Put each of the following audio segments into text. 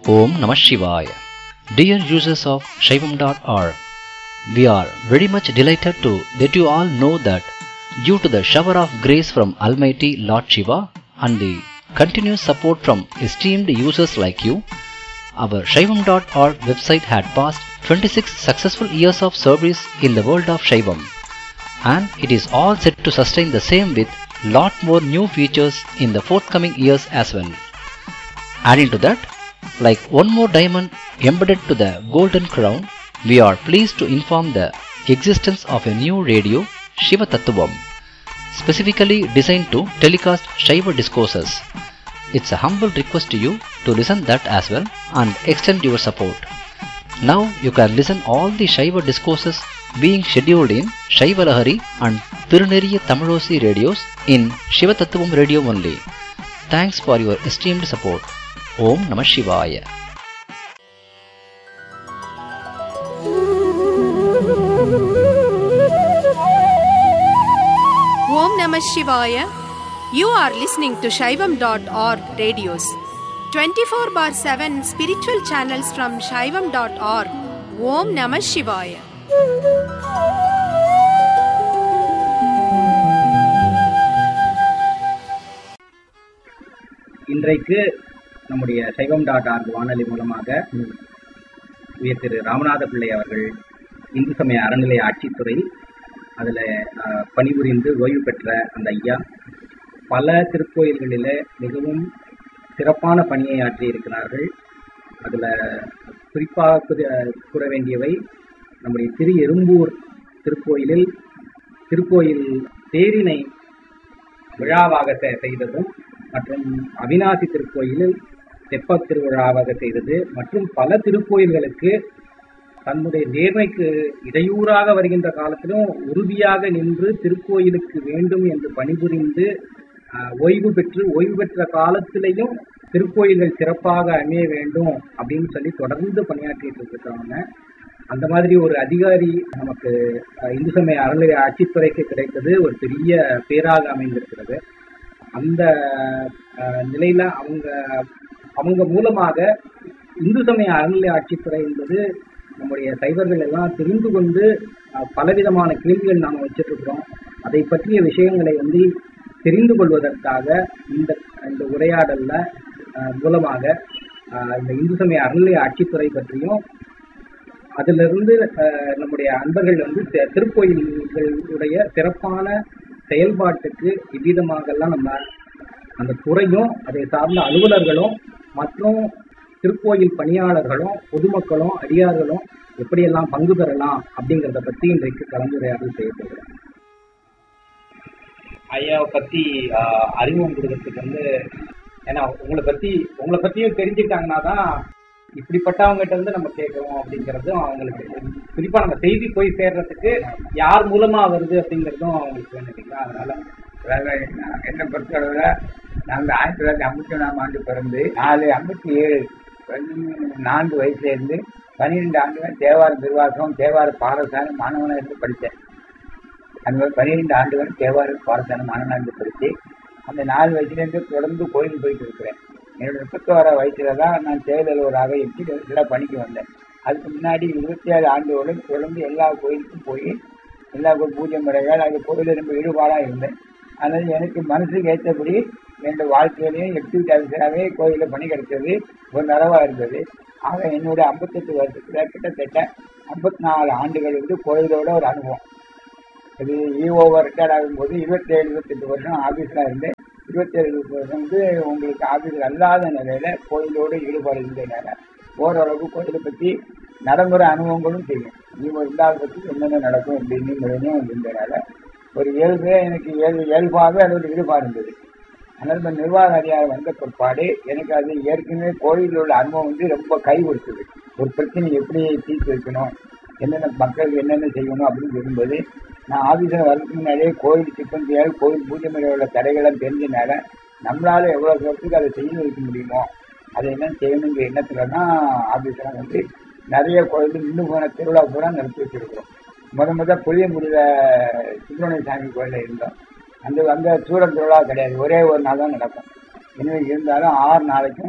Om Namah Shivaya. Dear users of Shaivam.org, we are very much delighted to let you all know that due to the shower of grace from Almighty Lord Shiva and the continuous support from esteemed users like you, our Shaivam.org website had passed 26 successful years of service in the world of Shaivam and it is all set to sustain the same with lot more new features in the forthcoming years as well. Adding to that, like one more diamond embedded to the golden crown, we are pleased to inform the existence of a new radio, Shiva Tattvam, specifically designed to telecast Shiva discourses. It's a humble request to you to listen that as well and extend your support. Now you can listen all the Shiva discourses being scheduled in Shiva Lahari and Tiruneriya Tamilosi radios in Shiva Tattvam radio only. Thanks for your esteemed support. Om Namah Shivaya. Om Namah Shivaya. You are listening to Shaivam.org radios. 24 bar 7 spiritual channels from Shaivam.org. Om Namah Shivaya. இன்றைக்கு நம்முடைய சைவம் dot org வானொலி மூலமாக உயர் திரு ராமநாத பிள்ளை அவர்கள் இந்து சமய அறநிலைய ஆட்சித்துறை அதில் பணிபுரிந்து ஓய்வு பெற்ற அந்த ஐயா பல திருக்கோயில்களில் மிகவும் சிறப்பான பணியை ஆற்றியிருக்கிறார்கள் அதில் குறிப்பாக கூற- கூற வேண்டியவை நம்முடைய திரு எறும்பூர் திருக்கோயிலில் திருக்கோயில் தேரினை விழாவாக செ- செய்ததும் மற்றும் அவிநாசி திருக்கோயிலில் தெப்பத் திருவிழாவாக செய்தது மற்றும் பல திருக்கோயில்களுக்கு தன்னுடைய நேர்மைக்கு இடையூறாக வருகின்ற காலத்திலும் உறுதியாக நின்று திருக்கோயிலுக்கு வேண்டும் என்று பணிபுரிந்து ஆஹ், ஓய்வு பெற்று ஓய்வு பெற்ற காலத்திலையும் திருக்கோயில்கள் சிறப்பாக அமைய வேண்டும் அப்படின்னு சொல்லி தொடர்ந்து பணியாற்றிட்டு இருக்காங்க அந்த மாதிரி ஒரு அதிகாரி நமக்கு அஹ், இந்து சமய அறநிலைய ஆட்சித்துறைக்கு கிடைத்தது ஒரு பெரிய பேராக அமைந்திருக்கிறது அந்த அஹ், நிலையில அவங்க அவங்க மூலமாக இந்து சமய அறநிலைய ஆட்சித்துறை என்பது நம்முடைய சைவர்கள் எல்லாம் தெரிந்து கொண்டு அஹ், பலவிதமான கேள்விகள் நாம் வச்சிட்டு இருக்கிறோம் அதை பற்றிய விஷயங்களை வந்து தெரிந்து கொள்வதற்காக இந்த இந்த உரையாடல்ல அஹ், மூலமாக அஹ், இந்த இந்து சமய அறநிலைய ஆட்சித்துறை பற்றியும் அதிலிருந்து அஹ், நம்முடைய அன்பர்கள் வந்து தி- திருக்கோயில்களுடைய சிறப்பான செயல்பாட்டுக்கு இவ்விதமாகலாம் நம்ம அந்த துறையும் அதை சார்ந்த அலுவலர்களும் மற்றும் திருக்கோயில் பணியாளர்களும் பொதுமக்களும் அடியார்களும் எப்படியெல்லாம் பங்கு பெறலாம் அப்படிங்கிறத பத்தி இன்றைக்கு கலந்துரையாடல் செய்யப்படுகிறோம் ஐயாவை பத்தி ஆஹ், அறிமுகம் கொடுக்கறதுக்கு வந்து ஏன்னா உங்களை பத்தி உங்களை பத்தியும் தெரிஞ்சுக்கிட்டாங்கன்னா தான் இப்படிப்பட்டவங்ககிட்ட இருந்து நம்ம கேட்கிறோம் அப்படிங்கறதும் அவங்களுக்கு குறிப்பா நம்ம செய்தி போய் சேர்றதுக்கு யார் மூலமா வருது அப்படிங்கறதும் அவங்களுக்கு வேணும் இல்லைங்களா அதனால அதாவது நான் என்னை பொறுத்தளவில் நாங்கள் ஆயிரத்தி தொள்ளாயிரத்தி ஐம்பத்தி ஒன்றாம் ஆண்டு பிறந்து நாலு ஐம்பத்தி ஏழு நான்கு வயசுல இருந்து பன்னிரெண்டு ஆண்டுகள் தேவார நிர்வாகம் தேவார பாடசாலை மாணவனாக இருந்து படித்தேன் அந்த மாதிரி பன்னிரெண்டு ஆண்டுகள் தேவார பாடசாலை மாணவனாக இருந்து படித்து அந்த நாலு வயசுலேருந்து தொடர்ந்து கோயில் போயிட்டு இருக்கிறேன் என்னோட முப்பத்தோரா வயசுல தான் நான் செயலலுவராக எட்டு எல்லாம் பணிக்கு வந்தேன் அதுக்கு முன்னாடி இருபத்தி ஏழு ஆண்டுகளோடு தொடர்ந்து எல்லா கோயிலுக்கும் போய் எல்லா கோயில் பூஜை முறைகள் அது கோயிலில் ரொம்ப ஈடுபாடாக இருந்தேன் அதனால் எனக்கு மனசுக்கு ஏற்றபடி என்னோட வாழ்க்கையிலையும் எக்ஸிக்யூட் ஆஃபீஸராகவே கோயிலில் பணி கிடைச்சது ஒரு நரவாக இருந்தது ஆக என்னுடைய ஐம்பத்தெட்டு வருஷத்துல கிட்டத்தட்ட ஐம்பத்தி நாலு ஆண்டுகள் வந்து கோயிலோட ஒரு அனுபவம் இது இஓவர் ரிட்டையர்ட் ஆகும்போது இருபத்தேழு இருபத்தெட்டு வருஷம் ஆஃபீஸில் இருந்தேன் இருபத்தேழு வருஷம் வந்து உங்களுக்கு ஆஃபீஸில் அல்லாத நிலையில கோயிலோடு ஈடுபாடு இருந்ததுனால ஓரளவுக்கு கோயிலை பற்றி நடைமுறை அனுபவங்களும் தெரியும் இவங்க இல்லாத பற்றி என்னென்ன நடக்கும் அப்படின்னு இருந்ததுனால ஒரு இயல்பே எனக்கு இயல்பு இயல்பாகவே அது ஒரு ஈடுபாடு இருந்தது அதனால் இந்த நிர்வாக அதிகாரி வந்த பிற்பாடு எனக்கு அது ஏற்கனவே கோயிலில் உள்ள அனுபவம் வந்து ரொம்ப கை கொடுத்தது ஒரு பிரச்சனை எப்படி தீர்த்து வைக்கணும் என்னென்ன மக்களுக்கு என்னென்ன செய்யணும் அப்படின்னு சொல்லும்போது நான் ஆஃபீஸில் வரதுக்கு முன்னாடியே கோயில் சிப்பந்தியால் கோயில் பூஜை முறையில் உள்ள தடைகள்லாம் தெரிஞ்சனால நம்மளால எவ்வளோ தூரத்துக்கு அதை செய்ய வைக்க முடியுமோ அதை என்ன செய்யணுங்கிற எண்ணத்துல தான் ஆஃபீஸில் வந்து நிறைய கோயில் நின்று போன திருவிழா பூரா நடத்தி வச்சிருக்கிறோம் முத முத புளியங்குடியில சுப்பிரமணிய சாமி கோயிலில் இருந்தோம் அந்த அந்த சூரன் திருவிழா கிடையாது ஒரே ஒரு நாள் தான் நடக்கும் எனவே இருந்தாலும் ஆறு நாளைக்கும்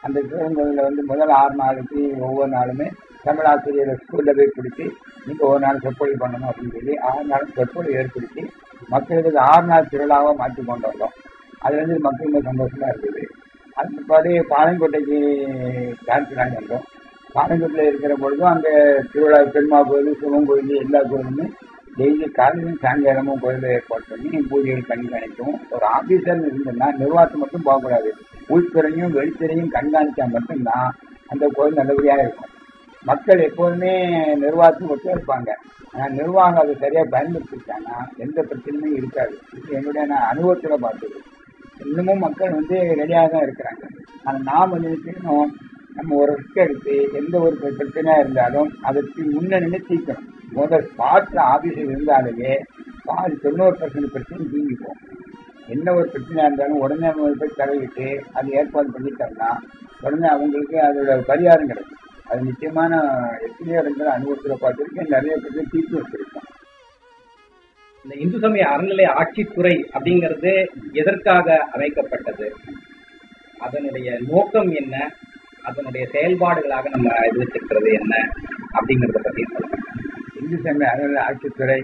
அந்த சிவன் கோயிலில் வந்து முதல் ஆறு நாளுக்கு ஒவ்வொரு நாளுமே தமிழ் ஆசிரியரை ஸ்கூலில் போய் பிடிச்சி நீங்கள் ஒரு நாள் சொற்பொழி பண்ணணும் அப்படின்னு சொல்லி ஆறு நாள் சொற்பொழி ஏற்படுத்தி மக்களுக்கு ஆறு நாள் திருவிழாவாக மாற்றி கொண்டு வந்தோம் அது வந்து மக்களுக்கு சந்தோஷமா இருக்குது அந்த படி பாளையங்கோட்டைக்கு டான்ஸ் நாங்கள் வந்தோம் பாளையங்கோட்டையில் இருக்கிற பொழுதும் அங்கே திருவிழா பெருமா கோயில் சிவன் கோயில் எல்லா கோயிலுமே டெய்லி காலையிலும் சாயங்காலமும் கோயிலில் ஏற்பாடு பண்ணி பூஜைகள் கண்காணிக்கும் ஒரு ஆபீசர் இருந்ததுன்னா நிர்வாகத்தை மட்டும் போகக்கூடாது உள்துறையும் வெளித்துறையும் கண்காணிச்சா மட்டும்தான் அந்த கோயில் நல்லபடியாக இருக்கும் மக்கள் எப்போதுமே நிர்வாகத்துக்கு ஒத்துழைப்பாங்க ஆனால் நிர்வாகம் அதை சரியாக பயன்படுத்திட்டாங்கன்னா எந்த பிரச்சனையும் இருக்காது இது என்னுடைய நான் அனுபவத்தில் பார்த்தது இன்னமும் மக்கள் வந்து ரெடியாக தான் இருக்கிறாங்க ஆனால் நாம் வந்து நினைக்கணும் நம்ம ஒரு ரிஸ்க் எடுத்து எந்த ஒரு பிர- பிரச்சனையா இருந்தாலும் அதற்கு முன்ன நினைச்சிக்கணும் முதல் ஸ்பாட்ல ஆபீஸில் இருந்தாலேயே பாதி தொண்ணூறு பர்சன்ட் பிரச்சனை தீங்கிப்போம் என்ன ஒரு பிரச்சனையா இருந்தாலும் உடனே அவங்க போய் தலையிட்டு அது ஏற்பாடு பண்ணிட்டோம்னா உடனே அவங்களுக்கு அதோட பரிகாரம் கிடைக்கும் அது நிச்சயமான எத்தனையோ இடங்கள் அனுபவத்தில் பார்த்துருக்கேன் நிறைய பேருக்கு தீர்த்து வச்சிருக்கோம் இந்த இந்து சமய அறநிலை ஆட்சித்துறை அப்படிங்கிறது எதற்காக அமைக்கப்பட்டது அதனுடைய நோக்கம் என்ன அதனுடைய செயல்பாடுகளாக நம்ம இது வச்சிருக்கிறது என்ன அப்படிங்கறத பத்தி சொல்லுங்க இந்து சமய அறநிலை ஆட்சித்துறை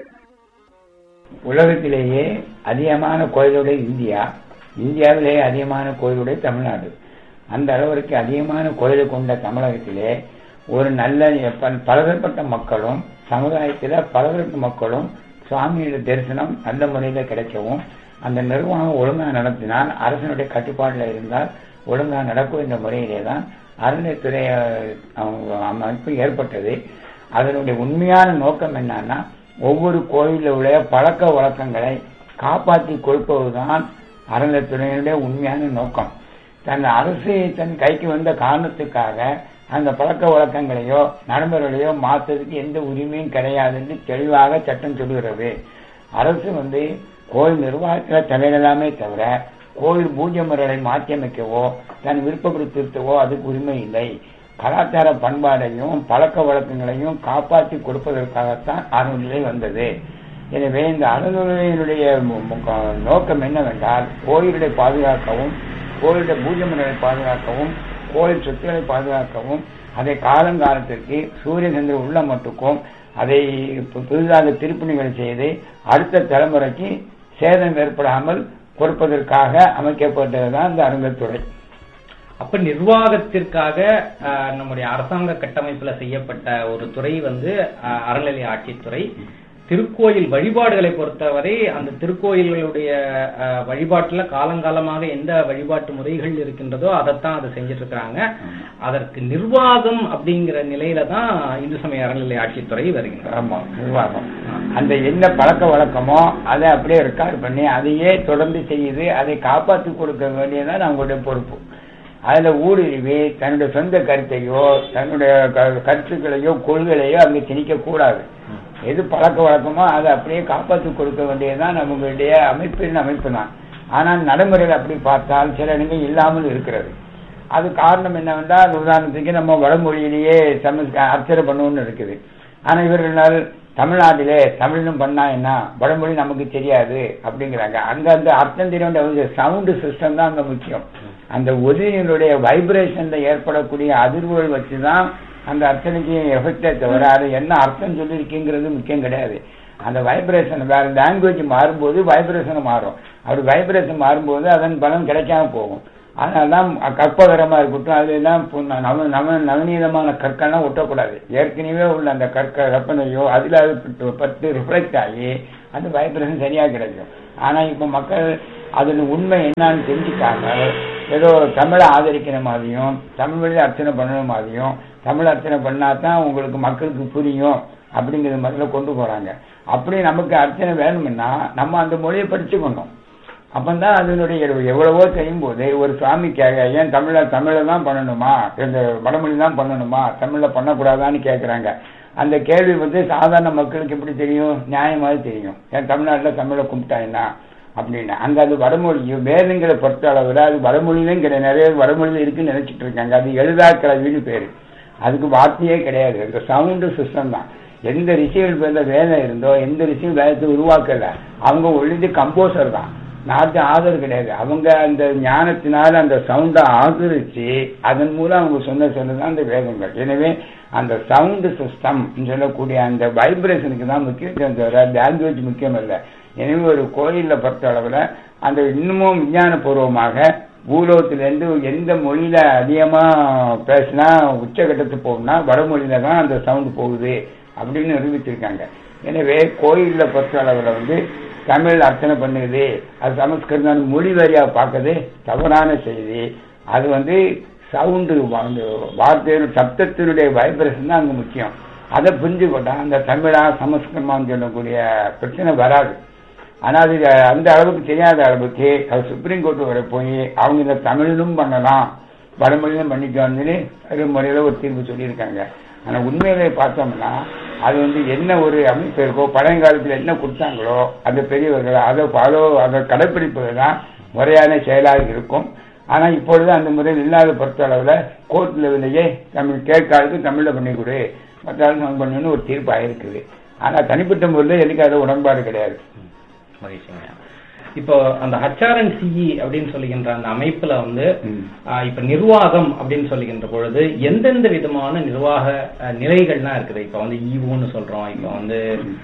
உலகத்திலேயே அதிகமான கோயிலுடைய இந்தியா இந்தியாவிலேயே அதிகமான கோயிலுடைய தமிழ்நாடு அந்த அளவிற்கு அதிகமான கோயிலை கொண்ட தமிழகத்திலே ஒரு நல்ல பல- பலதரப்பட்ட மக்களும் சமுதாயத்தில் பலதரப்பட்ட மக்களும் சுவாமியோட தரிசனம் நல்ல முறையில் கிடைக்கவும் அந்த நிர்வாகம் ஒழுங்காக நடத்தினால் அரசனுடைய கட்டுப்பாட்டில் இருந்தால் ஒழுங்காக நடக்கும் என்ற முறையிலே தான் அறநிலைத்துறை அஹ், அவங்க அமைப்பு ஏற்பட்டது அதனுடைய உண்மையான நோக்கம் என்னன்னா ஒவ்வொரு கோயிலில் உள்ள பழக்க வழக்கங்களை காப்பாற்றி கொடுப்பதுதான் அறநிலைத்துறையினுடைய உண்மையான நோக்கம் தன் அரசு தன் கைக்கு வந்த காரணத்துக்காக அந்த பழக்க வழக்கங்களையோ நடைமுறைகளையோ மாற்றுறதுக்கு எந்த உரிமையும் கிடையாது என்று தெளிவாக சட்டம் சொல்லுகிறது அரசு வந்து கோயில் நிர்வாகத்தில் தலையிடலாமே தவிர கோயில் பூஜை முறைகளை மாற்றியமைக்கவோ தன் விருப்பப்படி திருத்தவோ அதுக்கு உரிமை இல்லை கலாச்சார பண்பாடையும் பழக்க வழக்கங்களையும் காப்பாற்றி கொடுப்பதற்காகத்தான் அறநிலை வந்தது எனவே இந்த அறநிலையினுடைய மு- மு- நோக்கம் என்னவென்றால் கோயிலை பாதுகாக்கவும் கோயிலுடைய பூஜை முறைகளை பாதுகாக்கவும் கோயில் சொத்துக்களை பாதுகாக்கவும் அதை காலங்காலத்திற்கு சூரிய சந்திரன் உள்ள மட்டுக்கும் அதை பு- புதிதாக திருப்பணிகள் செய்து அடுத்த தலைமுறைக்கு சேதம் ஏற்படாமல் கொடுப்பதற்காக அமைக்கப்பட்டதுதான் இந்த அருங்கத்துறை அப்ப நிர்வாகத்திற்காக ஆஹ், நம்முடைய அரசாங்க கட்டமைப்புல செய்யப்பட்ட ஒரு துறை வந்து ஆஹ், அறநிலை ஆட்சித்துறை திருக்கோயில் வழிபாடுகளை பொறுத்தவரை அந்த திருக்கோயில்களுடைய ஆஹ், வழிபாட்டுல காலங்காலமாக எந்த வழிபாட்டு முறைகள் இருக்கின்றதோ அதைத்தான் அதை செஞ்சுட்டு இருக்காங்க அதற்கு நிர்வாகம் அப்படிங்கிற நிலையில தான் இந்து சமய அறநிலை ஆட்சித்துறை வருகின்றது ஆமா நிர்வாகம் அந்த என்ன பழக்க வழக்கமோ அதை அப்படியே ரெக்கார்ட் பண்ணி அதையே தொடர்ந்து செய்யுது அதை காப்பாற்றி கொடுக்க வேண்டியதுதான் அவங்களுடைய பொறுப்பு அதுல ஊடுருவி தன்னுடைய சொந்த கருத்தையோ தன்னுடைய க- கருத்துக்களையோ கொள்கைகளையோ அங்க திணிக்க கூடாது எது பழக்க வழக்கமோ அதை அப்படியே காப்பாற்றி கொடுக்க வேண்டியதுதான் நம்மளுடைய அமைப்பின் அமைப்பு தான் ஆனால் நடைமுறையில் அப்படி பார்த்தால் சில இடங்கள் இல்லாமல் இருக்கிறது அது காரணம் என்னவென்றால் உதாரணத்துக்கு நம்ம வடமொழியிலேயே தமிழ் அர்ச்சனை பண்ணுவோம்னு இருக்குது ஆனா இவர்களால் தமிழ்நாட்டிலே தமிழிலும் பண்ணா என்ன வடமொழி நமக்கு தெரியாது அப்படிங்கிறாங்க அங்க அந்த அர்த்தம் தெரிய சவுண்டு சிஸ்டம் தான் அங்க முக்கியம் அந்த ஒலியினுடைய வைப்ரேஷன்ல ஏற்படக்கூடிய அதிர்வுகள் வச்சுதான் அந்த அர்ச்சனைக்கு எஃபெக்டே தவிர அது என்ன அர்த்தம் சொல்லியிருக்கீங்கிறது முக்கியம் கிடையாது அந்த வைப்ரேஷன் வேற லாங்குவேஜ் மாறும்போது வைப்ரேஷன் மாறும் அப்படி வைப்ரேஷன் மாறும்போது அதன் பலன் கிடைக்காம போகும் அதனால்தான் கற்பகரமா இருக்கட்டும் அது எல்லாம் பு- நவ நவ நவநீதமான கற்கள்லாம் ஒட்டக்கூடாது ஏற்கனவே உள்ள அந்த கற்க கற்பனையோ அதுல அது பட்டு- பட்டு ரிஃப்ளெக்ட் ஆகி அந்த வைப்ரேஷன் சரியா கிடைக்கும் ஆனா இப்ப மக்கள் அதுல உண்மை என்னன்னு தெரிஞ்சுக்காம ஏதோ தமிழை ஆதரிக்கிற மாதிரியும் தமிழ் வழி அர்ச்சனை பண்ண மாதிரியும் தமிழ் அர்ச்சனை பண்ணா தான் உங்களுக்கு மக்களுக்கு புரியும் அப்படிங்கிற மாதிரில கொண்டு போறாங்க அப்படி நமக்கு அர்ச்சனை வேணும்னா நம்ம அந்த மொழியை படிச்சுக்கணும் அப்பந்தான் அதனுடைய எவ்வளவோ செய்யும் போது ஒரு சுவாமிக்காக ஏன் தமிழ தமிழ தான் பண்ணணுமா இந்த வடமொழி தான் பண்ணணுமா தமிழ்ல பண்ணக்கூடாதான்னு கேட்கறாங்க அந்த கேள்வி வந்து சாதாரண மக்களுக்கு எப்படி தெரியும் நியாயமாக தெரியும் ஏன் தமிழ்நாட்டுல தமிழை கும்பிட்டா என்ன அப்படின்னு அங்க அது வடமொழியும் வேதங்களை பொறுத்த அளவுல அது வடமொழியிலும் கிடையாது நிறைய வடமொழியில இருக்குன்னு நினைச்சிட்டு இருக்காங்க அது எழுதா கிளவின்னு பேரு அதுக்கு வார்த்தையே கிடையாது அது சவுண்டு சிஸ்டம் தான் எந்த ரிஷிகள் பேர்ல வேதம் இருந்தோ எந்த ரிஷியும் வேதத்தை உருவாக்கல அவங்க ஒழிந்து கம்போசர் தான் நாட்டு ஆதரவு கிடையாது அவங்க அந்த ஞானத்தினால அந்த சவுண்டை ஆதரிச்சு அதன் மூலம் அவங்க சொன்ன சொன்னதான் அந்த வேதங்கள் எனவே அந்த சவுண்ட் சிஸ்டம் சொல்லக்கூடிய அந்த வைப்ரேஷனுக்கு தான் முக்கியம் தவிர லாங்குவேஜ் முக்கியம் இல்லை எனவே ஒரு கோயில்ல பொறுத்த அளவுல அந்த இன்னமும் விஞ்ஞானபூர்வமாக பூலோகத்திலேருந்து எந்த மொழியில அதிகமா பேசினா உச்சகட்டத்துக்கு போகும்னா வடமொழியில தான் அந்த சவுண்ட் போகுது அப்படின்னு நிரூபிச்சிருக்காங்க எனவே கோயில்ல பொறுத்த அளவுல வந்து தமிழ் அர்ச்சனை பண்ணுது அது சமஸ்கிருதம் மொழி வரியா பார்க்கறது தவறான செய்தி அது வந்து சவுண்டு வார்த்தையோட சப்தத்தினுடைய வைப்ரேஷன் தான் அங்க முக்கியம் அதை புரிஞ்சு கொண்டா அந்த தமிழா சமஸ்கிருதமான்னு சொல்லக்கூடிய பிரச்சனை வராது ஆனா அது அந்த அளவுக்கு தெரியாத அளவுக்கு அது சுப்ரீம் கோர்ட் வரை போய் அவங்க இந்த தமிழிலும் பண்ணலாம் வடமொழியிலும் பண்ணிக்கோன்னு முறையில ஒரு தீர்ப்பு சொல்லியிருக்காங்க ஆனா உண்மையிலே பார்த்தோம்னா அது வந்து என்ன ஒரு அமைப்பு இருக்கோ பழையங்காலத்தில் என்ன கொடுத்தாங்களோ அந்த பெரியவர்கள் அதை ஃபாலோ அதை கடைப்பிடிப்பது தான் முறையான செயலாக இருக்கும் ஆனா இப்பொழுது அந்த முறையில் இல்லாத பொறுத்த அளவுல கோர்ட் லெவலையே தமிழ் கேட்காதுக்கு தமிழ்ல பண்ணி கொடு மற்றாலும் பண்ணணும்னு ஒரு தீர்ப்பு ஆயிருக்குது ஆனா தனிப்பட்ட முறையில் எனக்கு அது உடன்பாடு கிடையாது மகிழ்ச்சிங்க இப்போ அந்த ஹச்ஆர்என்சிஇ அப்படின்னு சொல்லுகின்ற அந்த அமைப்புல வந்து ம். ஆஹ், இப்ப நிர்வாகம் அப்படின்னு சொல்லுகின்ற பொழுது எந்தெந்த விதமான நிர்வாக அஹ், நிலைகள்லாம் இருக்குது இப்ப வந்து ஈவோன்னு சொல்றோம் இப்ப வந்து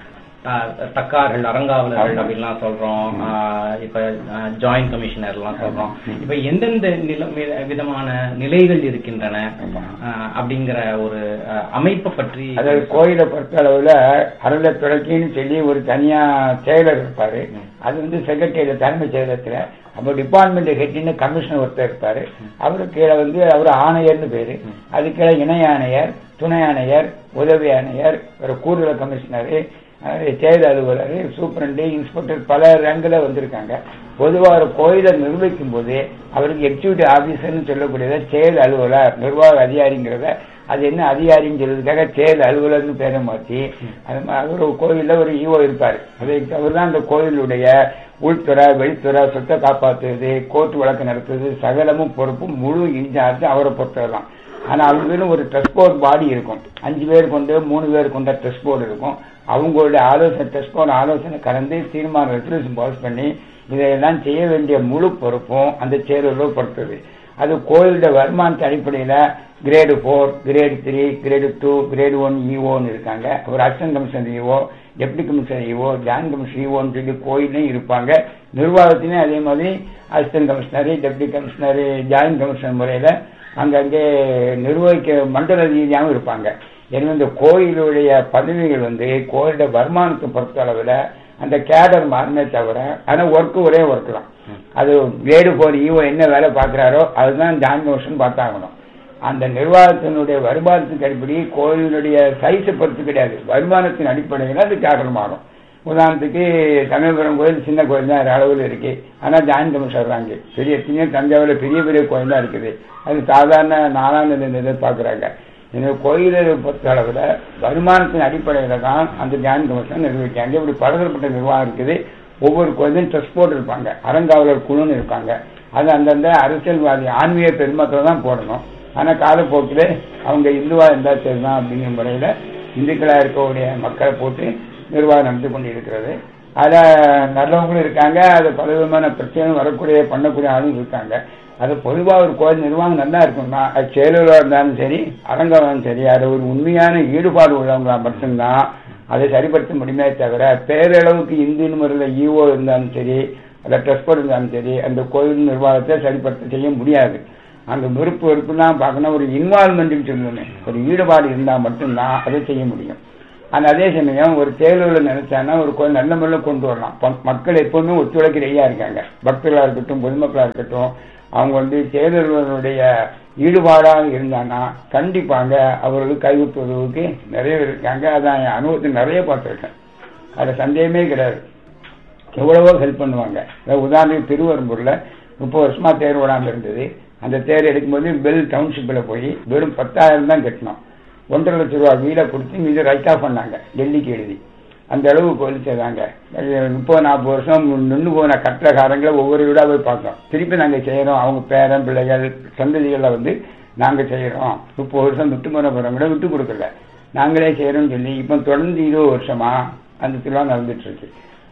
ஆஹ், தக்கார்கள் அறங்காவலர்கள் அப்படின்லாம் சொல்றோம் ஆஹ், இப்ப ஜாயிண்ட் கமிஷனர் எல்லாம் சொல்றோம் இப்ப எந்தெந்த நில வி- விதமான நிலைகள் இருக்கின்றன ஆமா. ஆஹ், அப்படிங்கிற ஒரு ஆஹ், அமைப்பை பற்றி அதாவது கோயிலை பொறுத்த அளவுல அருள துறக்கின்னு சொல்லி ஒரு தனியா செயலர் இருப்பாரு அது வந்து செக்ரட்டரியில தலைமை செயலத்துல அப்போ டிபார்ட்மெண்ட் ஹெட்னு கமிஷனர் ஒருத்தர் இருப்பாரு அவரு கீழே வந்து அவர் ஆணையர்னு பேரு அது கீழே இணை ஆணையர் துணை ஆணையர் உதவி ஆணையர் ஒரு கூடுதல் கமிஷனரு அஹ் செயல் அலுவலர் சூப்பரண்டு இன்ஸ்பெக்டர் பல ரேங்கில் வந்திருக்காங்க பொதுவாக ஒரு கோயிலை நிர்வகிக்கும் போது அவருக்கு எக்ஸிக்யூட்டிவ் ஆபீசர்னு சொல்லக்கூடியத செயல் அலுவலர் நிர்வாக அதிகாரிங்கிறத அது என்ன அதிகாரின்னு சொல்றதுக்காக செயல் அலுவலர்னு பேரை மாற்றி அது மா- அவர் ஒரு கோயில்ல ஒரு ஈவோ இருப்பார் அதை அவர் தான் அந்த கோயிலுடைய உள்துறை வெளித்துறை சொத்தை காப்பாற்றுறது கோர்ட் வழக்கு நடத்துறது சகலமும் பொறுப்பும் முழு இன்சார்ஜ் அவரை பொறுத்தவர் தான் ஆனா அவங்களும் ஒரு ட்ரெஸ் போர்ட் பாடி இருக்கும் அஞ்சு பேர் கொண்டு மூணு பேர் கொண்ட ட்ரெஸ் போர்டு இருக்கும் அவங்களுடைய ஆலோசனை ட்ரெஸ் போர்டு ஆலோசனை கலந்து தீர்மானம் ரெசல்யூஷன் பாஸ் பண்ணி இதையெல்லாம் செய்ய வேண்டிய முழு பொறுப்பும் அந்த செயலர்கள் பொறுத்தது அது கோயிலோட வருமானத்து அடிப்படையில grade four grade three grade two grade one இஓன்னு இருக்காங்க அப்புறம் assistant commissioner EO deputy commissioner EO joint commissioner இஓன்னு சொல்லி கோயிலையும் இருப்பாங்க நிர்வாகத்திலையும் அதே மாதிரி assistant commissioner deputy commissioner joint commissioner முறையில அங்கங்கே நிர்வகிக்க மண்டல ரீதியாகவும் இருப்பாங்க எனவே இந்த கோயிலுடைய பதவிகள் வந்து கோயிலோட வருமானத்தை பொறுத்த அளவில் அந்த கேடர் மாறுமே தவிர ஆனா ஒர்க்கு ஒரே ஒர்க் தான் அது வேடு போர் ஈவோ என்ன வேலை பார்க்குறாரோ அதுதான் ஜாயின் கமிஷன் பார்த்தாகணும் அந்த நிர்வாகத்தினுடைய வருமானத்துக்கு அடிப்படை கோயிலுடைய சைஸை பொறுத்து கிடையாது வருமானத்தின் அடிப்படையில் அது கேடர் மாறும் உதாரணத்துக்கு சமயபுரம் கோயில் சின்ன கோயில் தான் அளவில் இருக்கு ஆனா ஜாயின் கமிஷன் வர்றாங்க பெரிய எத்தனையோ தஞ்சாவூர்ல பெரிய பெரிய கோயில் தான் இருக்குது அது சாதாரண நாலாம் நிலை எதிர்பார்க்குறாங்க எனவே கோயிலை பொறுத்த அளவில் வருமானத்தின் அடிப்படையில தான் அந்த ஜாயின் கமிஷன் நிர்வகிக்காங்க இப்படி பலதரப்பட்ட நிர்வாகம் இருக்குது ஒவ்வொரு கோயிலும் ட்ரஸ்ட் போர்டு இருப்பாங்க அறங்காவலர் குழுன்னு இருப்பாங்க அது அந்தந்த அரசியல்வாதி ஆன்மீக பெருமக்கள் தான் போடணும் ஆனா காலப்போக்கில் அவங்க இந்துவா இருந்தா சரிதான் அப்படிங்கிற முறையில இந்துக்களா இருக்கக்கூடிய மக்களை போட்டு நிர்வாகம் நடந்து கொண்டு இருக்கிறது அதுல நல்லவங்களும் இருக்காங்க அது பல விதமான பிரச்சனைகள் வரக்கூடிய பண்ணக்கூடிய ஆளும் இருக்காங்க அது பொதுவா ஒரு கோயில் நிர்வாகம் நல்லா இருக்கும்னா அது செயலராக இருந்தாலும் சரி அரங்காலும் சரி அது ஒரு உண்மையான ஈடுபாடு உள்ளவங்களா மட்டும்தான் அதை சரிப்படுத்த முடியுமே தவிர பேரளவுக்கு இந்து முறையில் ஈஓ இருந்தாலும் சரி அந்த ட்ரஸ்ட் இருந்தாலும் சரி அந்த கோயில் நிர்வாகத்தை சரிப்படுத்த செய்ய முடியாது அந்த விருப்பு வெறுப்புலாம் பார்க்கணும் ஒரு இன்வால்மெண்ட்னு சொல்லணும் ஒரு ஈடுபாடு இருந்தால் மட்டும்தான் அதை செய்ய முடியும் ஆனா அதே சமயம் ஒரு தேர்தலில் நினைச்சான்னா ஒரு கோயில் நல்ல முறையில் கொண்டு வரலாம் ப- மக்கள் எப்பவுமே ஒத்துழைக்க ரெடியா இருக்காங்க பக்தர்களா இருக்கட்டும் பொதுமக்களா இருக்கட்டும் அவங்க வந்து தேர்தல்களுடைய ஈடுபாடாக இருந்தாங்கன்னா கண்டிப்பாங்க அவர்களுக்கு கைவிட்டுவதற்கு நிறைய பேர் இருக்காங்க அதான் என் அனுபவத்தில் நிறைய பார்த்துருக்கேன் அதுல சந்தேகமே கிடையாது எவ்வளவோ ஹெல்ப் பண்ணுவாங்க அதாவது உதாரணத்துக்கு திருவரம்பூர்ல முப்பது வருஷமா தேர் ஓடாம இருந்தது அந்த தேர் எடுக்கும்போது பெல் டவுன்ஷிப்ல போய் வெறும் பத்தாயிரம் தான் கட்டணும் ஒன்றரை லட்ச ரூபா வீட கொடுத்து மீது ரைட் ஆஃப் பண்ணாங்க டெல்லிக்கு எழுதி அந்த அளவு கோயில் செய்தாங்க அது முப்பது நாற்பது வருஷம் நின்று போன கட்டளக்காரங்களை ஒவ்வொரு வீடா போய் பார்த்தோம் திருப்பி நாங்க செய்யறோம் அவங்க பேரன் பிள்ளைகள் சந்ததிகளை வந்து நாங்க செய்யறோம் முப்பது வருஷம் விட்டு போன போறவங்கள விட்டு கொடுக்கல நாங்களே செய்யறோம்னு சொல்லி இப்போ தொடர்ந்து இருபது வருஷமா அந்த திருவிழா நடந்துட்டு இருக்கு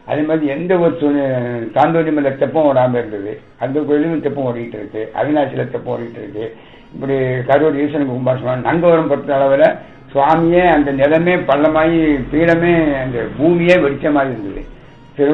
அதே மாதிரி எந்த ஒரு துணி தாந்தோணிமலை தெப்பம் ஓடாம இருந்தது அந்த கோயிலும் தெப்பம் ஓடிட்டு இருக்கு அவினாசியில தெப்பம் ஓடிட்டு இருக்கு இப்படி கரூர் ஈஸ்வரன் கும்பாசனம் நங்கவரம் பொறுத்த அளவில் சுவாமியே அந்த நிலமே பள்ளமாயி பீடமே அந்த பூமியே வெடிச்ச மாதிரி இருந்தது திரு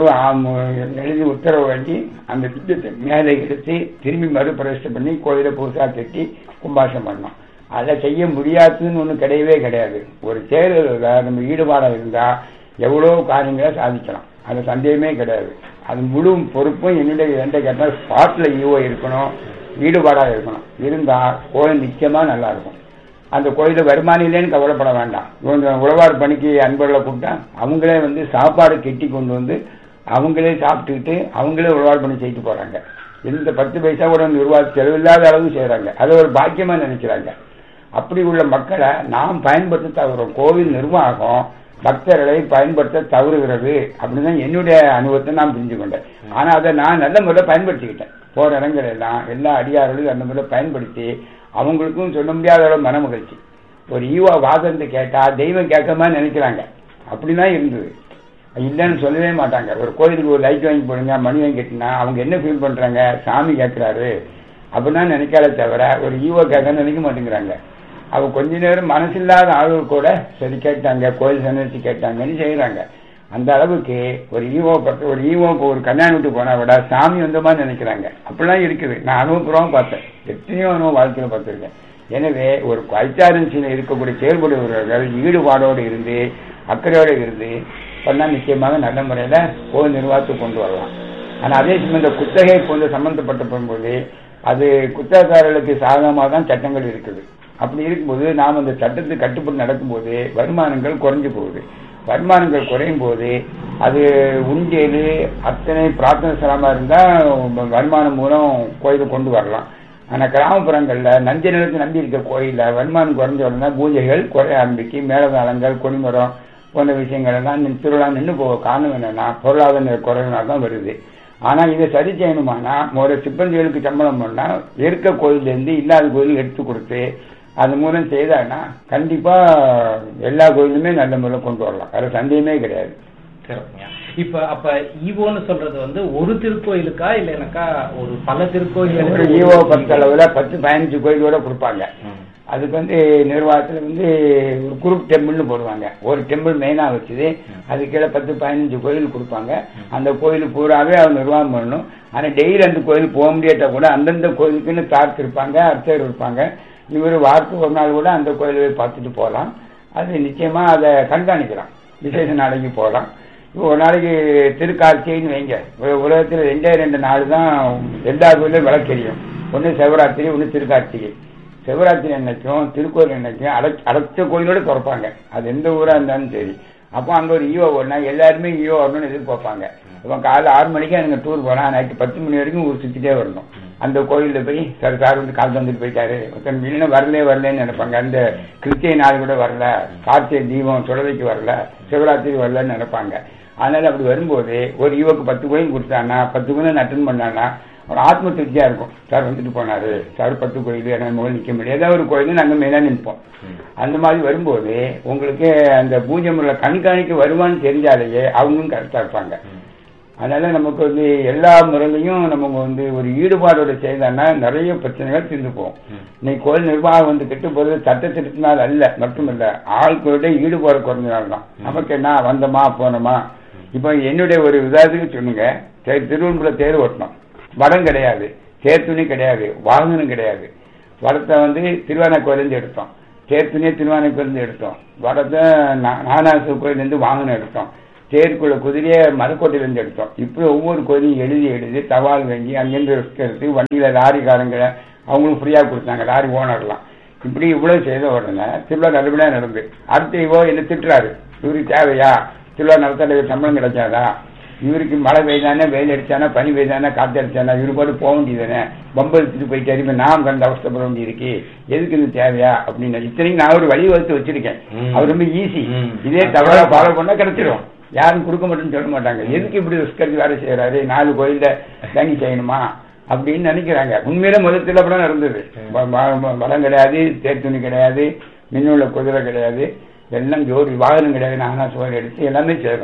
எழுதி உத்தரவு வாங்கி அந்த திட்டத்தை மேலே எடுத்து திரும்பி மறுபிரவேசம் பண்ணி கோயிலை புதுசாக கட்டி கும்பாசனம் பண்ணோம் அதை செய்ய முடியாதுன்னு ஒன்றும் கிடையவே கிடையாது ஒரு தேர்தலில் நம்ம ஈடுபாடாக இருந்தால் எவ்வளோ காரியங்களை சாதிக்கலாம் அது சந்தேகமே கிடையாது அது முழு பொறுப்பும் என்னுடைய எந்த கேட்டால் ஸ்பாட்டில் ஈவோ இருக்கணும் ஈடுபாடாக இருக்கணும் இருந்தால் கோயில் நிச்சயமாக நல்லா இருக்கும் அந்த கோயிலில் வருமானம் இல்லைன்னு கவலைப்பட வேண்டாம் இவங்க உழவார் பணிக்கு அன்பர்களை கூப்பிட்டா அவங்களே வந்து சாப்பாடு கெட்டி கொண்டு வந்து அவங்களே சாப்பிட்டுக்கிட்டு அவங்களே உழவார் பணி செய்துட்டு போறாங்க எந்த பத்து பைசா கூட நிர்வாக செலவில்லாத அளவு செய்யறாங்க அதை ஒரு பாக்கியமா நினைக்கிறாங்க அப்படி உள்ள மக்களை நாம் பயன்படுத்த தவறும் கோவில் நிர்வாகம் பக்தர்களை பயன்படுத்த தவறுகிறது அப்படின்னு தான் என்னுடைய அனுபவத்தை நான் புரிஞ்சு கொண்டேன் ஆனா அதை நான் நல்ல முறையில் பயன்படுத்திக்கிட்டேன் போற இடங்கள் எல்லாம் எல்லா அடியார்களும் அந்த முறையில் பயன்படுத்தி அவங்களுக்கும் சொல்ல முடியாத அளவு மன மகிழ்ச்சி ஒரு ஈவா வாதத்தை கேட்டா தெய்வம் கேட்கமா நினைக்கிறாங்க அப்படிதான் இருந்தது இல்லைன்னு சொல்லவே மாட்டாங்க ஒரு கோயிலுக்கு ஒரு லைட் வாங்கி போடுங்க மணி வாங்கி கட்டினா அவங்க என்ன ஃபீல் பண்றாங்க சாமி கேட்கிறாரு அப்படின்னா நினைக்காத தவிர ஒரு ஈவோ கேட்க நினைக்க மாட்டேங்கிறாங்க அவ கொஞ்ச நேரம் மனசில்லாத ஆளுகள் கூட சரி கேட்டாங்க கோயில் சன்னதி கேட்டாங்கன்னு செய்யறாங்க அந்த அளவுக்கு ஒரு ஈவோ பத்து ஒரு ஈவோக்கு ஒரு கல்யாணம் விட்டு போனா விட சாமி வந்த மாதிரி நினைக்கிறாங்க அப்படிலாம் இருக்குது நான் அனுபவம் பார்த்தேன் எத்தனையோ அனுபவம் வாழ்க்கையில பார்த்திருக்கேன் எனவே ஒரு கல்ச்சாரன்சியில் இருக்கக்கூடிய செயல்படுபவர்கள் ஈடுபாடோடு இருந்து அக்கறையோடு இருந்து பண்ணா நிச்சயமாக நல்ல முறையில கோவில் நிர்வாகத்தை கொண்டு வரலாம் ஆனா அதே சமயம் இந்த குத்தகை போன்ற சம்பந்தப்பட்ட போகும்போது அது குத்தகக்காரர்களுக்கு சாதகமாக தான் சட்டங்கள் இருக்குது அப்படி இருக்கும்போது நாம் அந்த சட்டத்துக்கு கட்டுப்பட்டு நடக்கும்போது வருமானங்கள் குறைஞ்சு போகுது வருமானங்கள் குறையும் போது அது உண்டியல் அத்தனை பிரார்த்தனை ஸ்தலமா இருந்தா வருமானம் மூலம் கோயிலை கொண்டு வரலாம் ஆனா கிராமப்புறங்கள்ல நஞ்ச நிலத்தை நம்பி இருக்க கோயில்ல வருமானம் குறைஞ்ச உடனே பூஜைகள் குறைய ஆரம்பிக்கும் மேலதாளங்கள் கொடிமரம் போன்ற விஷயங்கள் எல்லாம் திருவிழா நின்று போக காரணம் என்னன்னா பொருளாதார குறைவினால் தான் வருது ஆனா இதை சரி செய்யணுமானா ஒரு சிப்பந்திகளுக்கு சம்பளம் பண்ணா இருக்க கோயில்ல இருந்து இல்லாத கோயில் எடுத்து கொடுத்து அது மூலம் செய்தாங்கன்னா கண்டிப்பா எல்லா கோயிலுமே நல்ல முறையில் கொண்டு வரலாம் அது சந்தேகமே கிடையாது சிறப்புங்க இப்ப அப்ப ஈவோன்னு சொல்றது வந்து ஒரு திருக்கோயிலுக்கா இல்லைனாக்கா ஒரு பல ஒரு திருக்கோயிலுக்கு ஈவோ பத்து அளவுல பத்து பதினஞ்சு கோயிலோட கொடுப்பாங்க அதுக்கு வந்து நிர்வாகத்துல வந்து ஒரு குரூப் டெம்பிள்னு போடுவாங்க ஒரு டெம்பிள் மெயினா வச்சுது அது கீழே பத்து பதினஞ்சு கோயில் கொடுப்பாங்க அந்த கோயில் பூராவே அவர் நிர்வாகம் பண்ணணும் ஆனா டெய்லி அந்த கோயில் போக முடியாட்டா கூட அந்தந்த கோயிலுக்குன்னு தார்த்து இருப்பாங்க அர்ச்சகர் இருப்பாங்க இவர் வாரத்துக்கு ஒரு நாள் கூட அந்த கோயிலை போய் பார்த்துட்டு போகலாம் அது நிச்சயமா அதை கண்காணிக்கலாம் விசேஷ நாளைக்கு போகலாம் இப்போ ஒரு நாளைக்கு திருக்கார்த்திகைன்னு வைங்க உ- உலகத்துல ரெண்டே ரெண்டு நாள் தான் எல்லா கோயிலும் விளக்கெரியும் ஒன்று சிவராத்திரி ஒன்று திருக்கார்த்திகை சிவராத்திரி அன்னைக்கும் திருக்கோயில் அன்னைக்கும் அடை அடைச்ச கோயிலோட திறப்பாங்க அது எந்த ஊரா இருந்தாலும் சரி அப்போ அங்க ஒரு ஈவோ ஓடனா எல்லாருமே ஈவோ வரணும்னு எதிர்பார்ப்பாங்க இப்போ காலைல ஆறு மணிக்கு எனக்கு டூர் போனா நைட்டு பத்து மணி வரைக்கும் ஊர் சுத்திட்டே வரணும் அந்த கோயில்ல போய் சார் சார் வந்து கால் வந்துட்டு போயிட்டாரு ஒருத்தன் இல்லைன்னா வரலே வரலன்னு நினைப்பாங்க அந்த கிறிஸ்டிய நாள் கூட வரல கார்த்திகை தீபம் சுடலைக்கு வரல சிவராத்திரி வரலன்னு நினைப்பாங்க அதனால அப்படி வரும்போது ஒரு ஈவோக்கு பத்து கோயில் கொடுத்தானா பத்து கோயில் அட்டன் பண்ணானா ஒரு ஆத்ம திருப்தியா இருக்கும் சார் வந்துட்டு போனாரு சார் பத்து கோயில் எனக்கு முதல் நிக்க முடியாது ஏதாவது ஒரு கோயில் நாங்க மேல நிற்போம் அந்த மாதிரி வரும்போது உங்களுக்கு அந்த பூஜை முறையில் கண்காணிக்க வருவான்னு தெரிஞ்சாலேயே அவங்களும் கரெக்டா இருப்பாங்க அதனால நமக்கு வந்து எல்லா முறையிலையும் நம்ம வந்து ஒரு ஈடுபாடோட செய்தோம்னா நிறைய பிரச்சனைகள் தீர்ந்து போகும் இன்னைக்கு கோயில் நிர்வாகம் வந்து கெட்டு போறது சட்ட திருத்தினால் அல்ல மட்டுமல்ல ஆட்களோட ஈடுபாடு குறைஞ்சனால தான் நமக்கு என்ன வந்தோமா போனோமா இப்போ என்னுடைய ஒரு உதாரணத்துக்கு சொல்லுங்க தே- திருவண்ணாமலை தேர் ஓட்டணும் வடம் கிடையாது தேர் துணி கிடையாது வாகனம் கிடையாது வடத்தை வந்து திருவான கோயிலேருந்து எடுத்தோம் தேர் துணியை திருவான கோயிலேருந்து எடுத்தோம் வடத்தை நானாசு கோயிலேருந்து வாகனம் எடுத்தோம் தேருக்குள்ள குதிரையை மலைக்கோட்டையிலேருந்து எடுத்தோம் இப்படி ஒவ்வொரு கோயிலையும் எழுதி எழுதி தபால் வாங்கி அங்கேருந்து ரிஸ்க் எடுத்து வண்டியில லாரிக்காரங்க அவங்களும் ஃப்ரீயா கொடுத்தாங்க லாரி ஓனர்லாம் இப்படி இவ்வளவு செய்த உடனே திருவிழா நல்லபடியா நடந்து அடுத்து இவோ என்ன திட்டுறாரு இவருக்கு தேவையா திருவிழா நடத்த சம்பளம் கிடைக்காதா இவருக்கு மழை பெய்தானே வெயில் அடிச்சானா பனி பெய்தானே காத்து அடிச்சானா இவரு பாட்டு போக வேண்டியதானே பம்பு எடுத்துட்டு போயிட்டு இப்ப நாம் கண்டு அவஸ்தப்பட வேண்டியிருக்கு எதுக்கு இது தேவையா அப்படின்னு இத்தனைக்கு நான் ஒரு வழி வகுத்து வச்சிருக்கேன் ம். அது ரொம்ப ஈஸி ம். இதே தவறா ஃபாலோ பண்ணா கிடைச்சிடும் யாரும் கொடுக்க மாட்டேன்னு சொல்ல மாட்டாங்க எதுக்கு இப்படி ரிஸ்க் எடுத்து வேலை செய்யறாரு நாலு கோயில்ல தங்கி செய்யணுமா அப்படின்னு நினைக்கிறாங்க உண்மையில முதல்ல அப்படிதான் நடந்தது வ- வ- வ- வளம் கிடையாது தேர் துணி கிடையாது மின்னுள்ள குதிரை கிடையாது எல்லாம் ஜோடி வாகனம் கிடையாது நானா சோறு எடுத்து எல்லாமே செய்யறோம்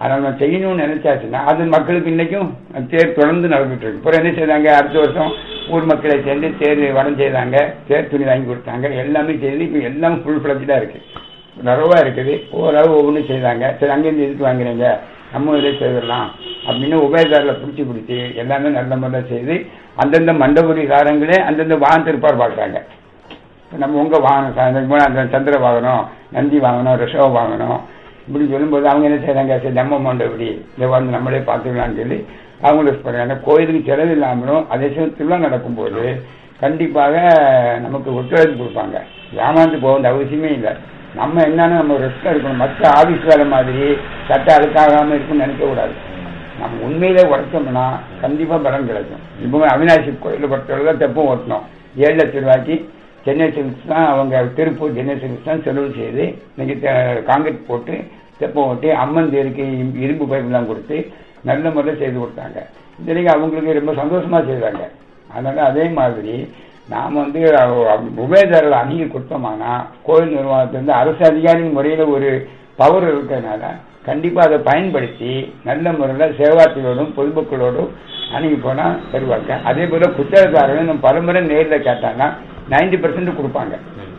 அதை நம்ம செய்யணும்னு நினைச்சாச்சுன்னா அது மக்களுக்கு இன்னைக்கும் தேர் தொடர்ந்து நடந்துட்டு இருக்கு அப்புறம் என்ன செய்தாங்க அடுத்த வருஷம் ஊர் மக்களை சேர்ந்து தேர் வடம் செய்தாங்க தேர் துணி வாங்கி கொடுத்தாங்க எல்லாமே செய்து இப்போ எல்லாம் ஃபுல் ஃபிளஜ்டாக இருக்கு நிறைவா இருக்குது ஓரளவு ஒவ்வொன்றும் செய்தாங்க சரி அங்கேருந்து எதுக்கு வாங்குறீங்க நம்ம இதில் செய்திடலாம் அப்படின்னு உபயதாரில் பிடிச்சி பிடிச்சி எல்லாமே நல்ல முறையில் செய்து அந்தந்த மண்டபுரி காரங்களே அந்தந்த வாகன திருப்பார் பார்க்குறாங்க நம்ம உங்க வாகனம் சாயந்தரம் போனால் அந்த சந்திர வாகனம் நந்தி வாங்கணும் ரிஷவ் வாங்கணும் இப்படி சொல்லும்போது அவங்க என்ன செய்றாங்க சரி நம்ம அமௌண்ட் எப்படி இதை வந்து நம்மளே பார்த்துக்கலாம்னு சொல்லி அவங்களுக்கு பண்ணுறாங்க கோயிலுக்கு செலவு இல்லாமலும் அதே சமயம் திருவிழா நடக்கும்போது கண்டிப்பாக நமக்கு ஒத்துழைப்பு கொடுப்பாங்க ஏமாந்து போக வேண்டிய அவசியமே இல்லை நம்ம என்னன்னு நம்ம ரெஸ்ட் எடுக்கணும் மற்ற ஆபீஸ் வேலை மாதிரி சட்டை அழுக்காகாம இருக்குன்னு நினைக்க கூடாது நம்ம உண்மையிலே உழைச்சோம்னா கண்டிப்பா பலன் கிடைக்கும் இப்போ அவினாசி கோயிலை பொறுத்தவரை தெப்பம் ஓட்டணும் ஏழு லட்சம் ரூபாய்க்கு சென்னை சில்க்ஸ் தான் அவங்க திருப்பூர் சென்னை சில்க்ஸ் தான் செலவு செய்து இன்னைக்கு தெ- காங்கிரீட் போட்டு தெப்பம் ஓட்டி அம்மன் தேருக்கு இம்- இரும்பு பைப்லாம் கொடுத்து நல்ல முறையில் செய்து கொடுத்தாங்க இதுலேயே அவங்களுக்கு ரொம்ப சந்தோஷமா செய்தாங்க அதனால அதே மாதிரி நாம் வந்து உபயதாரர்கள் அணுகி கொடுத்தோம்னா கோயில் நிர்வாகத்திலிருந்து அரசு அதிகாரி முறையில் ஒரு பவர் இருக்கிறதுனால கண்டிப்பா அதை பயன்படுத்தி நல்ல முறையில் சேவார்த்திகளோடும் பொதுமக்களோடும் அணுகி போனா தருவாங்க அதே போல புத்தகக்காரர்கள் நம்ம பலமுறை நேரில் கேட்டாங்கன்னா நைன்டி பர்சன்ட் கொடுப்பாங்க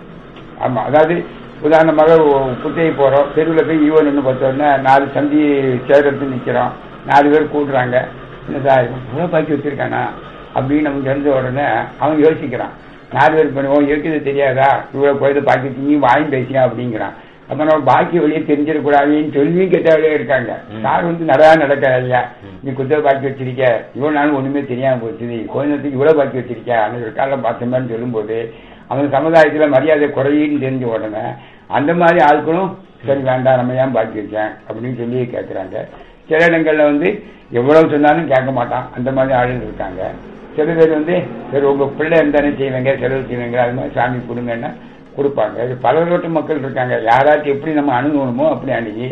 ஆமா அதாவது உதாரணமாக ஒ- குத்தகை போறோம் தெருவில் போய் ஈவன் நின்று பார்த்தோன்னா நாலு சந்தி சேர்த்து நிக்கிறோம் நாலு பேர் கூடுறாங்க என்ன சார் இவ்வளோ பாக்கி வச்சிருக்கானா அப்படின்னு நமக்கு தெரிஞ்ச உடனே அவன் யோசிக்கிறான் நாலு பேர் பண்ணுவோம் இருக்குது தெரியாதா இவ்வளோ கோயில பாக்கி வச்சு நீ வாங்கி பேசியா அப்படிங்கிறான் அப்ப நம்ம பாக்கி வழியே தெரிஞ்சிடக்கூடாதுன்னு சொல்லியும் கேட்டாலே இருக்காங்க சார் வந்து நடா நடக்காதீங்க நீ குத்தகை பாக்கி வச்சிருக்க இவ்வளவு நாள் ஒண்ணுமே தெரியாம போச்சு கோயிலத்துக்கு இவ்வளவு பாக்கி வச்சிருக்க அன்னைக்கு ஒரு காலைல பார்த்தோம்னு சொல்லும்போது அவன் சமுதாயத்துல மரியாதை குறையின்னு தெரிஞ்ச உடனே அந்த மாதிரி ஆட்களும் சரி வேண்டாம் நம்ம ஏன் பாக்கி வச்சேன் அப்படின்னு சொல்லி கேட்கறாங்க சில இடங்கள்ல வந்து எவ்வளவு சொன்னாலும் கேட்க மாட்டான் அந்த மாதிரி ஆளுங்க இருக்காங்க சில பேர் வந்து சரி உங்க பிள்ளை இருந்தானே செய்வீங்க செலவு செய்வீங்க அது மாதிரி சாமி கொடுங்கன்னா கொடுப்பாங்க இது பலரோட்டு மக்கள் இருக்காங்க யாராச்சும் எப்படி நம்ம அணுகணுமோ அப்படி அணுகி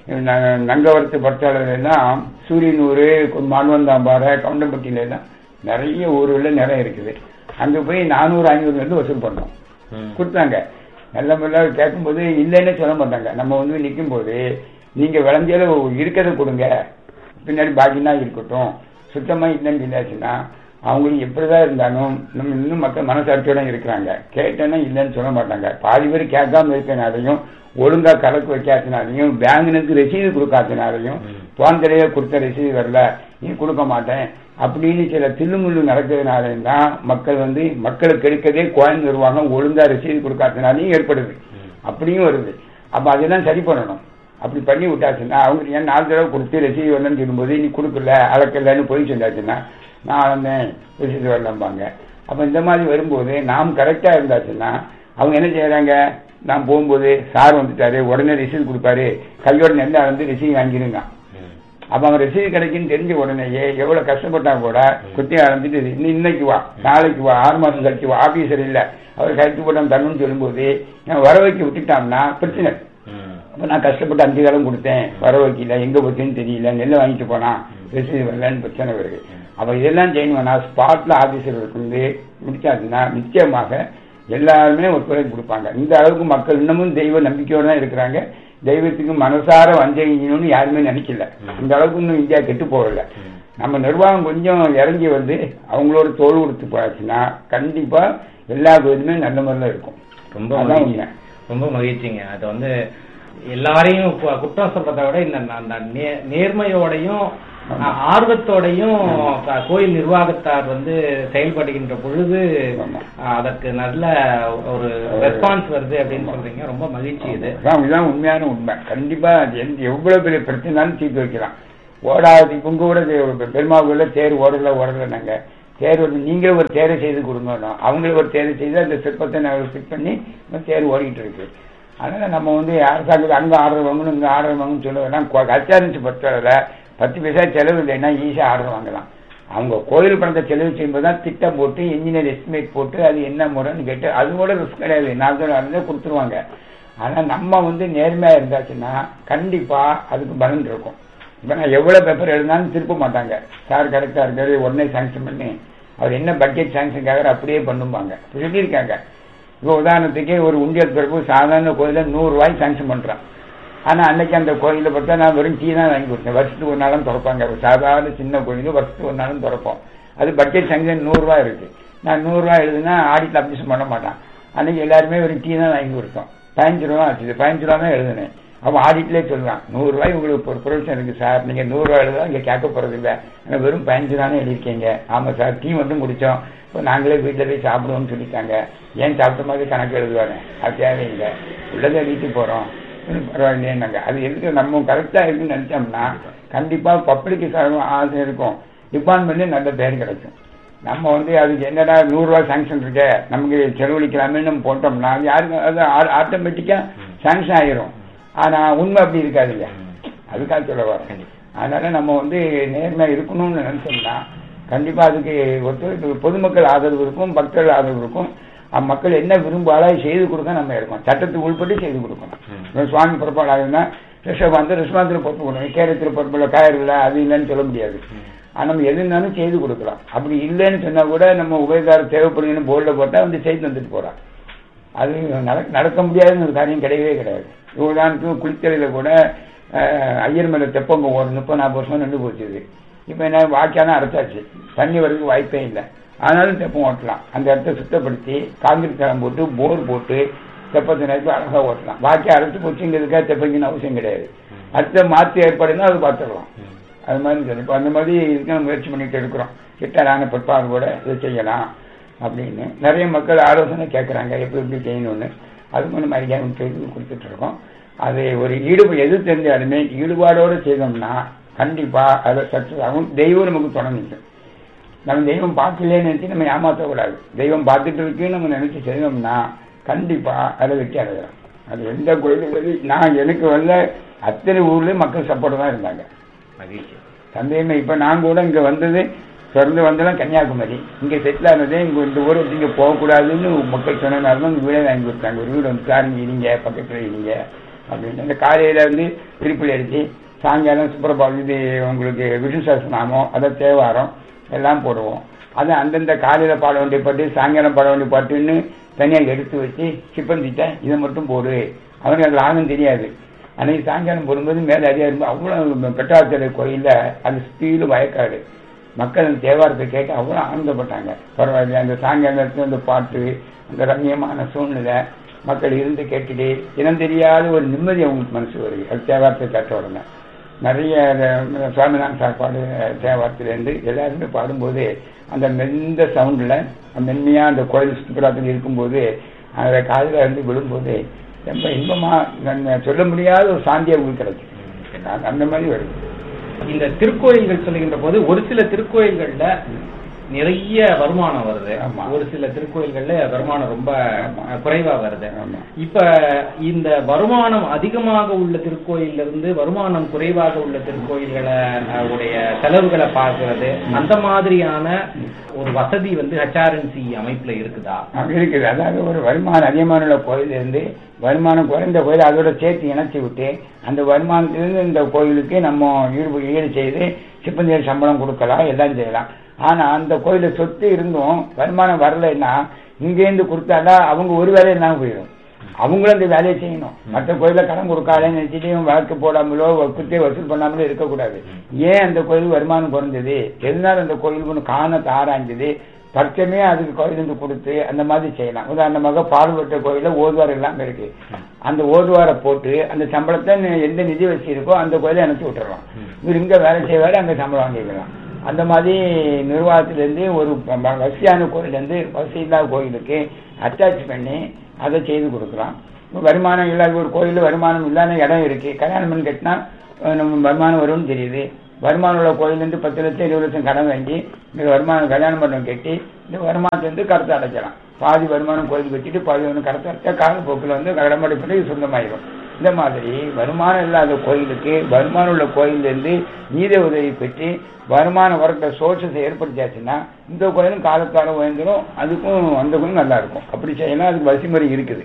ந- நங்கவரத்து பட்டாளர் எல்லாம் சூரியனூர் மண்வந்தாம்பாறை கவுண்டம்பட்டியில எல்லாம் நிறைய ஊர்களில் நிலம் இருக்குது அங்க போய் நானூறு ஐநூறு வந்து வசூல் பண்ணோம் கொடுத்தாங்க நல்ல முறையில் கேட்கும்போது இல்லைன்னு சொல்ல மாட்டாங்க நம்ம வந்து நிற்கும் போது நீங்க விளைஞ்சால இருக்கிறத கொடுங்க பின்னாடி பாக்கினா இருக்கட்டும் சுத்தமா இல்லைன்னு சொல்லாச்சுன்னா அவங்களுக்கு எப்படிதான் இருந்தாலும் நம்ம இன்னும் மக்கள் மனசாட்சியோட இருக்கிறாங்க கேட்டேன்னா இல்லைன்னு சொல்ல மாட்டாங்க பாதி பேர் கேட்காம இருக்கனாலையும் ஒழுங்கா கணக்கு வைக்காதனாலையும் பேங்கினுக்கு ரசீது கொடுக்காதனாலையும் போன தடவை கொடுத்த ரசீது வரல நீ கொடுக்க மாட்டேன் அப்படின்னு சில தில்லுமுள்ளு நடக்கிறதுனாலையும் தான் மக்கள் வந்து மக்களுக்கு எடுக்கதே கோயில் நிர்வாகம் ஒழுங்கா ரசீது கொடுக்காதனாலையும் ஏற்படுது அப்படியும் வருது அப்ப அதெல்லாம் சரி பண்ணணும் அப்படி பண்ணி விட்டாச்சுன்னா அவங்க ஏன் நாலு தடவை கொடுத்து ரசீது வரலன்னு சொல்லும்போது நீ கொடுக்கல அளக்கலன்னு போய் சொல்லாச்சுன்னா நான் அளந்தேன் ரசீது வரலம்பாங்க அப்ப இந்த மாதிரி வரும்போது நாம் கரெக்டா இருந்தாச்சுன்னா அவங்க என்ன செய்யறாங்க நான் போகும்போது சார் வந்துட்டாரு உடனே ரிசீவ் கொடுப்பாரு கையோட நெல்லை வந்து ரிசீவ் வாங்கிருங்க அப்ப அவன் ரசீது கிடைக்குன்னு தெரிஞ்ச உடனேயே எவ்வளவு கஷ்டப்பட்டா கூட குத்தி ஆரம்பிச்சுட்டு இன்னி- இன்னைக்கு வா நாளைக்கு வா ஆறு மாசம் கழிச்சு வா ஆபீசர் இல்ல அவர் கைத்து போட்டான் தரணும்னு சொல்லும்போது நான் வர வைக்க விட்டுட்டான்னா பிரச்சனை அப்ப நான் கஷ்டப்பட்டு அஞ்சு காலம் கொடுத்தேன் வர வைக்கல எங்க போச்சுன்னு தெரியல நெல்லை வாங்கிட்டு போனான் ரசீது வரலன்னு பிரச்சனை வருது அப்ப இதெல்லாம் செய்யணும்னா ஸ்பாட்ல ஆபீசர்களுக்கு வந்து முடிச்சாச்சுன்னா நிச்சயமாக எல்லாருமே ஒத்துழைப்பு கொடுப்பாங்க இந்த அளவுக்கு மக்கள் இன்னமும் தெய்வ நம்பிக்கையோட தான் இருக்கிறாங்க தெய்வத்துக்கு மனசார வஞ்சகிக்கணும்னு யாருமே நினைக்கல இந்த அளவுக்கு இன்னும் இந்தியா கெட்டு போகல நம்ம நிர்வாகம் கொஞ்சம் இறங்கி வந்து அவங்களோட தோல் கொடுத்து போயாச்சுன்னா கண்டிப்பா எல்லா கோயிலுமே நல்ல முறையில் இருக்கும் ரொம்ப அதான் மகிழ்ச்சி உண்மை. ரொம்ப மகிழ்ச்சிங்க அது வந்து எல்லாரையும் கு- குற்றம் சொல்றதை விட இந்த ந- அந்த நே- நேர்மையோடையும் ஆமா. அஹ், ஆர்வத்தோடையும் க- கோயில் நிர்வாகத்தார் வந்து செயல்படுகின்ற பொழுது ஆமா. அஹ், அதற்கு நல்ல ஒரு ரெஸ்பான்ஸ் வருது அப்படின்னு சொல்றீங்க ரொம்ப மகிழ்ச்சி இது அதான் இதுதான் உண்மையான உண்மை கண்டிப்பா அது எந்த எவ்வளவு பெரிய பிரச்சனைனாலும் தீர்த்து வைக்கலாம் ஓடாது இவங்க கூட தே- பெருமாவுக்குள்ள தேர் ஓடல ஓடல நாங்க தேர் வந்து நீங்களே ஒரு தேரை செய்து கொடுங்க அவங்களே ஒரு தேரை செய்து அந்த சிற்பத்தை நாங்கள் ஃபிட் பண்ணி இந்த தேர் ஓடிட்டு இருக்கு அதனால நம்ம வந்து அரசாங்கத்துக்கு அங்க ஆர்டர் வாங்கணும் இங்க ஆர்டர் வாங்கணும்னு சொல்ல வேணாம் கச்சாரிச்சு பத்தால பத்து பைசா செலவு இல்லைன்னா ஈஸியா ஆர்டர் வாங்கலாம் அவங்க கோயில் பணத்தை செலவு செய்யும்போது தான் திட்டம் போட்டு இன்ஜினியர் எஸ்டிமேட் போட்டு அது என்ன முறைன்னு கேட்டு அது கூட ரிஸ்க் கிடையாது நாலு தடவை இருந்தா கொடுத்துருவாங்க ஆனா நம்ம வந்து நேர்மையா இருந்தாச்சுன்னா கண்டிப்பா அதுக்கு பலன் இருக்கும் இப்ப நான் எவ்வளவு பேப்பர் எழுதினாலும் திருப்ப மாட்டாங்க சார் கரெக்டா இருக்காரு உடனே சாங்ஷன் பண்ணி அவர் என்ன பட்ஜெட் சாங்ஷன் கேட்கற அப்படியே பண்ணுவாங்க இப்ப சொல்லியிருக்காங்க இப்போ உதாரணத்துக்கு ஒரு உண்டியல் பிறப்பு சாதாரண கோயில நூறு ரூபாய்க்கு சாங்ஷன் பண்றான் ஆனா அன்னைக்கு அந்த கோயிலை பார்த்தா நான் வெறும் டீ தான் வாங்கி கொடுத்தேன் வருஷத்துக்கு ஒரு நாளும் திறப்பாங்க ஒரு சாதாரண சின்ன கோயில் வருஷத்துக்கு ஒரு நாளும் திறப்போம் அது பட்ஜெட் சங்கம் நூறுரூவா இருக்கு நான் நூறுரூவா எழுதுனா ஆடிட்டில் அப்ளிகேஷன் பண்ண மாட்டான் அன்னைக்கு எல்லாருமே வெறும் டீ தான் வாங்கி கொடுத்தோம் பதினஞ்சு ரூபா ஆச்சு பதினஞ்சு ரூபா தான் எழுதுனேன் அவன் ஆடிட்லேயே சொல்லுவான் நூறுரூவாய் உங்களுக்கு ஒரு ப்ரொவிஷன் இருக்கு சார் நீங்க நூறுரூவா எழுதா இங்கே கேட்க போறது இல்லை ஆனால் வெறும் பதினஞ்சு தானே எழுதிருக்கீங்க ஆமா சார் டீ மட்டும் முடிச்சோம் இப்போ நாங்களே வீட்டில் போய் சாப்பிடுவோம்னு சொல்லிட்டாங்க ஏன் சாப்பிட்ட மாதிரி கணக்கு எழுதுவாங்க அது தேவையில்லை உள்ளதை எழுதிட்டு போறோம் பரவாயில்லையேன்னாங்க அது எதுக்கு நம்ம கரெக்டா இருக்குன்னு நினைச்சோம்னா கண்டிப்பா பப்ளிக்கு ஆசை இருக்கும் டிபார்ட்மெண்ட்ல நல்ல பேர் கிடைக்கும் நம்ம வந்து அதுக்கு என்னடா நூறு ரூபாய் சாங்ஷன் இருக்கு நமக்கு செலவழிக்கலாமே நம்ம போட்டோம்னா அது யாருக்கு அது ஆட்டோமேட்டிக்கா சாங்ஷன் ஆயிரும் ஆனா உண்மை அப்படி இருக்காதுல்ல அதுக்காக சொல்ல வரேன் அதனால நம்ம வந்து நேர்மையா இருக்கணும்னு நினைச்சோம்னா கண்டிப்பா அதுக்கு ஒத்துழைப்பு பொதுமக்கள் ஆதரவு இருக்கும் பக்தர்கள் ஆதரவு இருக்கும் மக்கள் என்ன விரும்பாலோ செய்து கொடுக்க நம்ம இருக்கோம் சட்டத்துக்கு உள்பட்டு செய்து கொடுக்கணும் சுவாமி புறப்பாடு ஆகுதுன்னா ரிஷபாந்து ரிஷபாந்திர பொறுப்பு கொடுக்கணும் கேரத்தில் பொறுப்புல காயர் இல்லை அது இல்லைன்னு சொல்ல முடியாது ஆனா நம்ம எது இருந்தாலும் செய்து கொடுக்கலாம் அப்படி இல்லைன்னு சொன்னா கூட நம்ம உபயோகாரம் தேவைப்படுங்கன்னு போர்டில் போட்டா வந்து செய்து வந்துட்டு போறான் அது நடக்க முடியாதுன்னு ஒரு காரியம் கிடையவே கிடையாது உதாரணத்துக்கு குளித்தலையில கூட ஐயர் மேல தெப்பங்க ஒரு முப்பது நாற்பது வருஷம் நின்று போச்சுது இப்ப என்ன வாக்கியான அரைச்சாச்சு தண்ணி வரதுக்கு வாய்ப்பே இல்லை ஆனாலும் தெப்பம் ஓட்டலாம் அந்த இடத்த சுத்தப்படுத்தி காங்கிரீட் தளம் போட்டு போர் போட்டு தெப்பத்தை நேரத்து அழகா ஓட்டலாம் வாக்கி அரைச்சு போச்சுங்கிறதுக்காக தெப்பங்கின்னு அவசியம் கிடையாது அடுத்த மாற்று ஏற்பாடுன்னா அது பார்த்துடலாம் அது மாதிரி சொல்லி இப்போ அந்த மாதிரி இதுக்கு நம்ம முயற்சி பண்ணிட்டு இருக்கிறோம் கிட்டரான பிற்பாடு கூட இதை செய்யலாம் அப்படின்னு நிறைய மக்கள் ஆலோசனை கேட்குறாங்க எப்படி எப்படி செய்யணும்னு அதுக்கும் நம்ம ஐடியா செய்து கொடுத்துட்டு இருக்கோம் அது ஒரு ஈடுபாடு எது தெரிஞ்சாலுமே ஈடுபாடோடு செய்தோம்னா கண்டிப்பா அதை சக்சஸ் ஆகும் தெய்வம் நமக்கு துணை நிற்கும் நம்ம தெய்வம் பார்க்கலன்னு நினைச்சு நம்ம ஏமாற்றக்கூடாது தெய்வம் பார்த்துட்டு இருக்குன்னு நம்ம நினைச்சு செய்தோம்னா கண்டிப்பா அதை வெற்றி அடையலாம் அது எந்த கோயிலும் நான் எனக்கு வரல அத்தனை ஊர்லயும் மக்கள் சப்போர்ட் தான் இருந்தாங்க மகிழ்ச்சி சந்தேகமே இப்ப நான் கூட இங்க வந்தது பிறந்து வந்தெல்லாம் கன்னியாகுமரி இங்க செட்டில் ஆனதே இங்க இந்த ஊரை விட்டு இங்க போகக்கூடாதுன்னு மக்கள் சொன்னதுனால தான் வீடே வாங்கி கொடுத்தாங்க ஒரு வீடு வந்து காரணம் இருங்க பக்கத்துல இருங்க அப்படின்னு அந்த காலையில வந்து திருப்பி அடிச்சு சாயங்காலம் சுப்பிரபாலம் இது உங்களுக்கு விஷ்ணு சஹஸ்ரநாமம் அதை தேவாரம் எல்லாம் போடுவோம் அது அந்தந்த காலையில பாட வேண்டிய பாட்டு சாயங்காலம் பாட வேண்டிய பாட்டுன்னு தனியா எடுத்து வச்சு சிப்பந்திட்ட இதை மட்டும் போடு அவனுக்கு அது ஆகும் தெரியாது அன்னைக்கு சாயங்காலம் போடும்போது மேலே அதிகம் இருந்து அவ்வளோ பெட்டாச்சலை கோயில்ல அந்த சுத்தியிலும் வயக்காடு மக்கள் அந்த தேவாரத்தை கேட்டு அவ்வளோ ஆனந்தப்பட்டாங்க பரவாயில்ல அந்த சாயங்காலத்துல அந்த பாட்டு அந்த ரம்யமான சூழ்நிலை மக்கள் இருந்து கேட்டுட்டு இனம் தெரியாத ஒரு நிம்மதி அவங்களுக்கு மனசு வருது அது தேவாரத்தை கேட்ட உடனே நிறைய சுவாமிநாதன் சாப்பாடு தேவாரத்திலேருந்து எல்லாருமே பாடும்போது அந்த மெந்த சவுண்டில் மென்மையா அந்த கோயில் சுற்றுலாத்தில் இருக்கும்போது அந்த காதில் இருந்து விழும்போது ரொம்ப இன்பமா சொல்ல முடியாத ஒரு சாந்தியை உங்களுக்கு கிடைக்கும் அந்த மாதிரி வருது இந்த திருக்கோயில்கள் சொல்லுகின்ற போது ஒரு சில திருக்கோயில்கள்ல நிறைய வருமானம் வருது ஆமா. ஒரு சில திருக்கோயில்கள்ல வருமானம் ரொம்ப குறைவா வருது ஆமா. இப்ப இந்த வருமானம் அதிகமாக உள்ள திருக்கோயில்ல இருந்து வருமானம் குறைவாக உள்ள திருக்கோயில்களை அஹ், உடைய செலவுகளை பார்க்கிறது அந்த மாதிரியான ஒரு வசதி வந்து ஹெச்ஆர்என்சி அமைப்புல இருக்குதா அப்படி இருக்குது அதாவது ஒரு வருமானம் அதிகமான உள்ள கோயில் இருந்து வருமானம் குறைந்த கோயில் அதோட சேர்த்து இணைச்சி விட்டு அந்த வருமானத்திலிருந்து இந்த கோயிலுக்கு நம்ம ஈடு ஈடு செய்து சிப்பந்தியர் சம்பளம் கொடுக்கலாம் எல்லாம் செய்யலாம் ஆனா அந்த கோயில சொத்து இருந்தும் வருமானம் வரலைன்னா இங்கேருந்து கொடுத்தாதான் அவங்க ஒரு வேலை இல்லாம போயிடும் அவங்களும் அந்த வேலையை செய்யணும் மற்ற கோயில கடன் கொடுக்காதேன்னு நினைச்சிட்டு இவன் வழக்கு போடாமலோ குத்தே வசூல் பண்ணாமலோ இருக்கக்கூடாது ஏன் அந்த கோயில் வருமானம் குறைஞ்சது எதனால அந்த கோயிலுக்கு ஒன்று காணத்தை ஆராய்ஞ்சது தர்க்கமே அதுக்கு கோயிலுக்கு கொடுத்து அந்த மாதிரி செய்யலாம் உதாரணமாக பாடுபட்ட கோயில ஓதுவார் எல்லாம் இருக்கு அந்த ஓதுவாரை போட்டு அந்த சம்பளத்தை நீ எந்த நிதி வச்சு இருக்கோ அந்த கோயிலை அனுப்பிச்சு விட்டுறலாம் இவர் இங்க வேலை செய்வாரு அங்க சம்பளம் வாங்கிக்கலாம் அந்த மாதிரி நிர்வாகத்திலேருந்து ஒரு ப- வசதியான கோயிலேருந்து வசதி இல்லாத கோயிலுக்கு அட்டாச் பண்ணி அதை செய்து கொடுக்கலாம் இப்ப வருமானம் இல்லாத ஒரு கோயில் வருமானம் இல்லாத இடம் இருக்கு கல்யாணம் பண்ணி கட்டினா அஹ், நம்ம வருமானம் வரும்னு தெரியுது வருமானம் உள்ள கோயிலேருந்து பத்து லட்சம் இருபது லட்சம் கடன் வாங்கி இந்த வருமானம் கல்யாணம் பண்ண கட்டி இந்த வருமானத்திலேருந்து கருத்தை அடைக்கலாம் பாதி வருமானம் கோயிலுக்கு வச்சுட்டு பாதி வருமானம் கருத்தை அடைச்சா காலப்போக்கில் வந்து கடமடைப்பட்டு சொந்தமாயிரும் இந்த மாதிரி வருமானம் இல்லாத கோயிலுக்கு வருமானம் உள்ள கோயிலிருந்து நீத உதவி பெற்று வருமானம் வரட்ட சோர்ஸஸ் ஏற்படுத்தியாச்சுன்னா இந்த கோயிலும் காலத்தாலும் உயர்ந்துடும் அதுக்கும் அந்த கோயிலும் நல்லா இருக்கும் அப்படி செய்யலாம் அதுக்கு வசிமுறை இருக்குது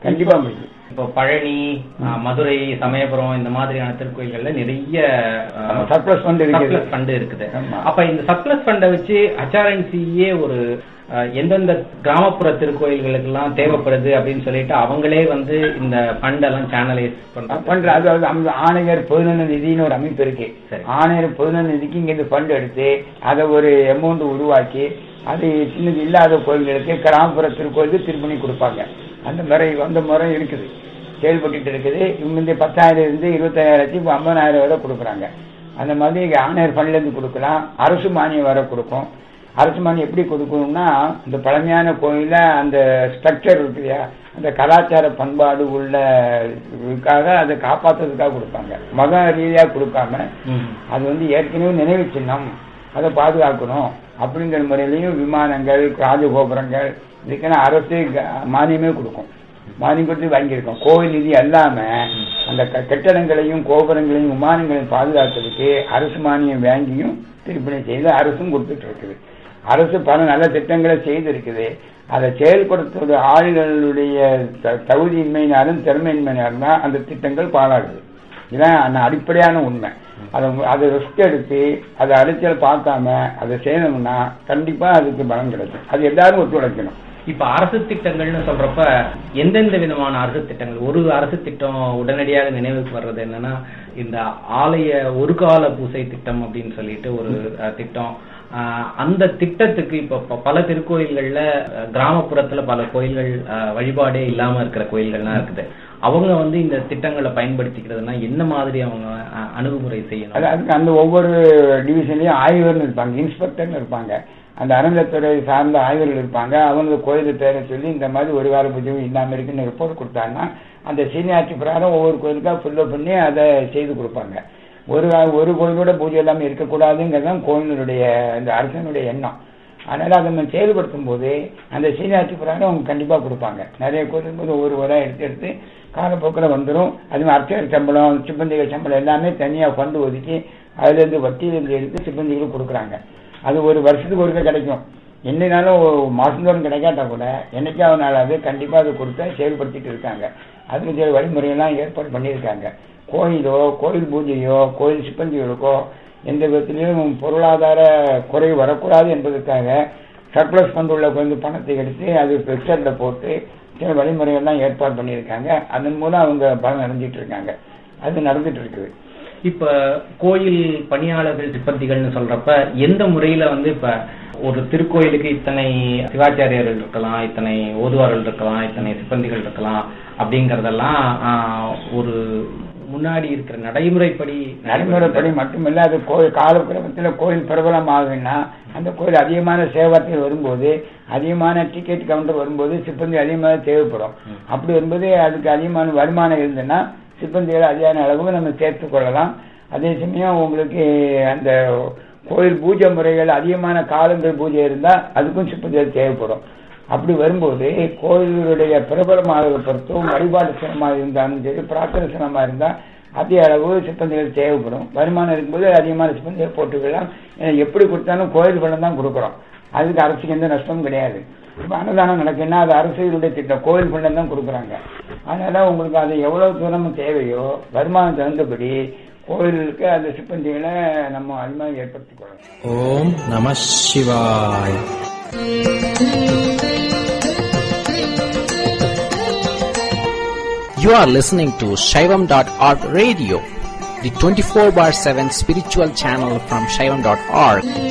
கண்டிப்பா முடியும் இப்போ பழனி ஆ, மதுரை சமயபுரம் இந்த மாதிரியான திருக்கோயில்கள்ல நிறைய ஆமா, surplus fund இருக்குது. ஃபண்ட் இருக்குது ஆமா. அப்ப இந்த சர்ப்ளஸ் ஃபண்டை வச்சு ஹச்ஆர்என்சியே ஒரு ஆ, எந்தெந்த கிராமப்புற திருக்கோயில்களுக்கெல்லாம் தேவைப்படுது அப்படின்னு சொல்லிட்டு அவங்களே வந்து இந்த ஃபண்ட் எல்லாம் சேனலைஸ் பண்றாங்க பண்ற அதாவது அந்த ஆணையர் பொதுநல நிதின்னு ஒரு அமைப்பு இருக்கு சரி. ஆணையர் பொதுநல நிதிக்கு இங்க இருந்து ஃபண்ட் எடுத்து அதை ஒரு அமௌண்ட் உருவாக்கி அது சின்னது இல்லாத கோயில்களுக்கு கிராமப்புற திருக்கோயிலுக்கு திருப்பணி கொடுப்பாங்க அந்த முறை அந்த முறை இருக்குது செயல்பட்டு இருக்குது இவங்க இந்த பத்தாயிரம் இருந்து இருபத்தாயிரத்தி இப்போ ஐம்பதாயிரம் வரை கொடுக்குறாங்க அந்த மாதிரி இங்க ஆணையர் ஃபண்ட்ல இருந்து கொடுக்கலாம் அரசு மானியம் வர கொடுக்கும் அரசு மானியம் எப்படி கொடுக்கணும்னா இந்த பழமையான கோயில அந்த ஸ்ட்ரக்சர் இருக்கு இல்லையா அந்த கலாச்சார பண்பாடு உள்ள இதுக்காக அதை காப்பாத்துறதுக்காக கொடுப்பாங்க மத ரீதியா கொடுக்காம ம். அது வந்து ஏற்கனவே நினைவு சின்னம் அதை பாதுகாக்கணும் அப்படிங்கிற முறையிலையும் விமானங்கள் ராஜகோபுரங்கள் இதுக்கெல்லாம் அரசு க- மானியமே கொடுக்கும் மானியம் கொடுத்து வாங்கியிருக்கோம் கோவில் நிதி அல்லாம அந்த க- கட்டடங்களையும் கோபுரங்களையும் விமானங்களையும் பாதுகாக்கிறதுக்கு அரசு மானியம் வாங்கியும் திருப்பணி செய்து அரசும் கொடுத்துட்டு இருக்குது அரசு பல நல்ல திட்டங்களை செய்திருக்குது அதை செயல்படுத்துவது ஆளுகளுடைய த- தகுதியின்மையினாலும் திறமையின்மையினாலும் தான் அந்த திட்டங்கள் பாழாகுது இதான் அந்த அடிப்படையான உண்மை அதை அதை ரிஸ்க் எடுத்து அதை அலைச்சல் பார்க்காம அதை செய்யணும்னா கண்டிப்பா அதுக்கு பலன் கிடைக்கும் அது எல்லாரும் ஒத்துழைக்கணும் இப்ப அரசு திட்டங்கள்னு சொல்றப்ப எந்தெந்த விதமான அரசு திட்டங்கள் ஒரு அரசு திட்டம் உடனடியாக நினைவுக்கு வர்றது என்னன்னா இந்த ஆலய ஒரு கால பூசை திட்டம் அப்படின்னு சொல்லிட்டு ஒரு அஹ், திட்டம் அஹ், அந்த திட்டத்துக்கு இப்ப ப- பல திருக்கோயில்கள்ல அஹ், கிராமப்புறத்துல பல கோயில்கள் அஹ், வழிபாடே இல்லாம இருக்கிற கோயில்கள்லாம் இருக்குது அவங்க வந்து இந்த திட்டங்களை பயன்படுத்திக்கிறதுனா என்ன மாதிரி அவங்க அஹ், அணுகுமுறை அது செய்யணும் அதுக்கு அந்த ஒவ்வொரு டிவிஷன்லயும் ஆய்வர்னு இருப்பாங்க இன்ஸ்பெக்டர்னு இருப்பாங்க அந்த அறநிலைத்துறை சார்ந்த ஆய்வர்கள் இருப்பாங்க அவங்க கோயிலுக்கு பேரை சொல்லி இந்த மாதிரி ஒரு கால பூஜையும் இல்லாம இருக்குன்னு ரிப்போர்ட் கொடுத்தாங்கன்னா அந்த சீனியாரிட்டி பிரகாரம் ஒவ்வொரு கோயிலுக்கா ஃபுல்லோ பண்ணி அதை செய்து கொடுப்பாங்க ஒரு கா- ஒரு கோயிலோட பூஜை எல்லாமே இருக்கக்கூடாதுங்கிறது தான் கோயிலுடைய இந்த அரசனுடைய எண்ணம் அதனால அதை நம்ம செயல்படுத்தும் போது அந்த சீனியாரிட்டி பிரகாரம் அவங்க கண்டிப்பா கொடுப்பாங்க நிறைய கோயில் போது ஒவ்வொரு ஊரா எடுத்து எடுத்து காலப்போக்கில் வந்துடும் அது மாதிரி அர்ச்சகர் சம்பளம் சிப்பந்திகள் சம்பளம் எல்லாமே தனியா ஃபண்டு ஒதுக்கி அதுல இருந்து வட்டியிலிருந்து எடுத்து சிப்பந்திகளுக்கு கொடுக்குறாங்க அது ஒரு வருஷத்துக்கு ஒருக்க கிடைக்கும் என்னனாலும் மாசந்தோறும் கிடைக்காட்டா கூட என்னைக்காவது நாளாவது கண்டிப்பா அதை கொடுத்து செயல்படுத்திட்டு இருக்காங்க அதுக்கு சில வழிமுறையெல்லாம் ஏற்பாடு பண்ணியிருக்காங்க கோயிலோ கோயில் பூஜையோ கோயில் சிப்பந்திகளுக்கோ எந்த விதத்திலையும் பொருளாதார குறைவு வரக்கூடாது என்பதற்காக சர்ப்ளஸ் ஃபண்ட் உள்ள கொஞ்சம் பணத்தை எடுத்து அது வெப்சைட்ல போட்டு சில வழிமுறைகள்லாம் ஏற்பாடு பண்ணியிருக்காங்க அதன் மூலம் அவங்க பலன் அடைஞ்சிட்டு இருக்காங்க அது நடந்துட்டு இருக்குது இப்ப கோயில் பணியாளர்கள் சிப்பந்திகள்னு சொல்றப்ப எந்த முறையில வந்து இப்ப ஒரு திருக்கோயிலுக்கு இத்தனை சிவாச்சாரியர்கள் இருக்கலாம் இத்தனை ஓதுவார்கள் இருக்கலாம் இத்தனை சிப்பந்திகள் இருக்கலாம் அப்படிங்கறதெல்லாம் ஆஹ், ஒரு முன்னாடி இருக்கிற நடைமுறைப்படி நடைமுறைப்படி மட்டுமில்ல அது கோயில் காலக்கிரமத்தில் கோயில் பிரபலம் ஆகுன்னா அந்த கோயில் அதிகமான சேவார்த்திகள் வரும்போது அதிகமான டிக்கெட் கவுண்டர் வரும்போது சிப்பந்தி அதிகமாக தேவைப்படும் அப்படி வரும்போது அதுக்கு அதிகமான வருமானம் இருந்ததுன்னா சிப்பந்திகள் அதிகமான அளவுக்கு நம்ம சேர்த்து கொள்ளலாம் அதே சமயம் உங்களுக்கு அந்த கோயில் பூஜை முறைகள் அதிகமான காலங்கள் பூஜை இருந்தா அதுக்கும் சிப்பந்திகள் தேவைப்படும் அப்படி வரும்போது கோயிலுடைய பிரபலமாக பொறுத்தும் வழிபாட்டு சிரமமாக இருந்தாலும் சரி பிரார்த்தனை சிரமமாக இருந்தா அதிக அளவு சிப்பந்திகள் தேவைப்படும் வருமானம் இருக்கும்போது அதிகமான சிப்பந்திகள் போட்டுக்கலாம் ஏன்னா எப்படி கொடுத்தாலும் கோயில் பணம் தான் கொடுக்குறோம் அதுக்கு அரசுக்கு எந்த நஷ்டமும் கிடையாது இப்போ அன்னதானம் நடக்குன்னா அது அரசுடைய திட்டம் கோயில் பணம் தான் கொடுக்குறாங்க அதனால உங்களுக்கு அது எவ்வளவு தூரம் தேவையோ வருமானம் தகுந்தபடி கோயிலுக்கு அந்த சிப்பந்திகளை நம்ம அதிகமாக ஏற்படுத்திக் கொள்ளலாம் ஓம் நம சிவாய் You are listening to Shaivam.org radio, the 24 bar 7 spiritual channel from Shaivam.org.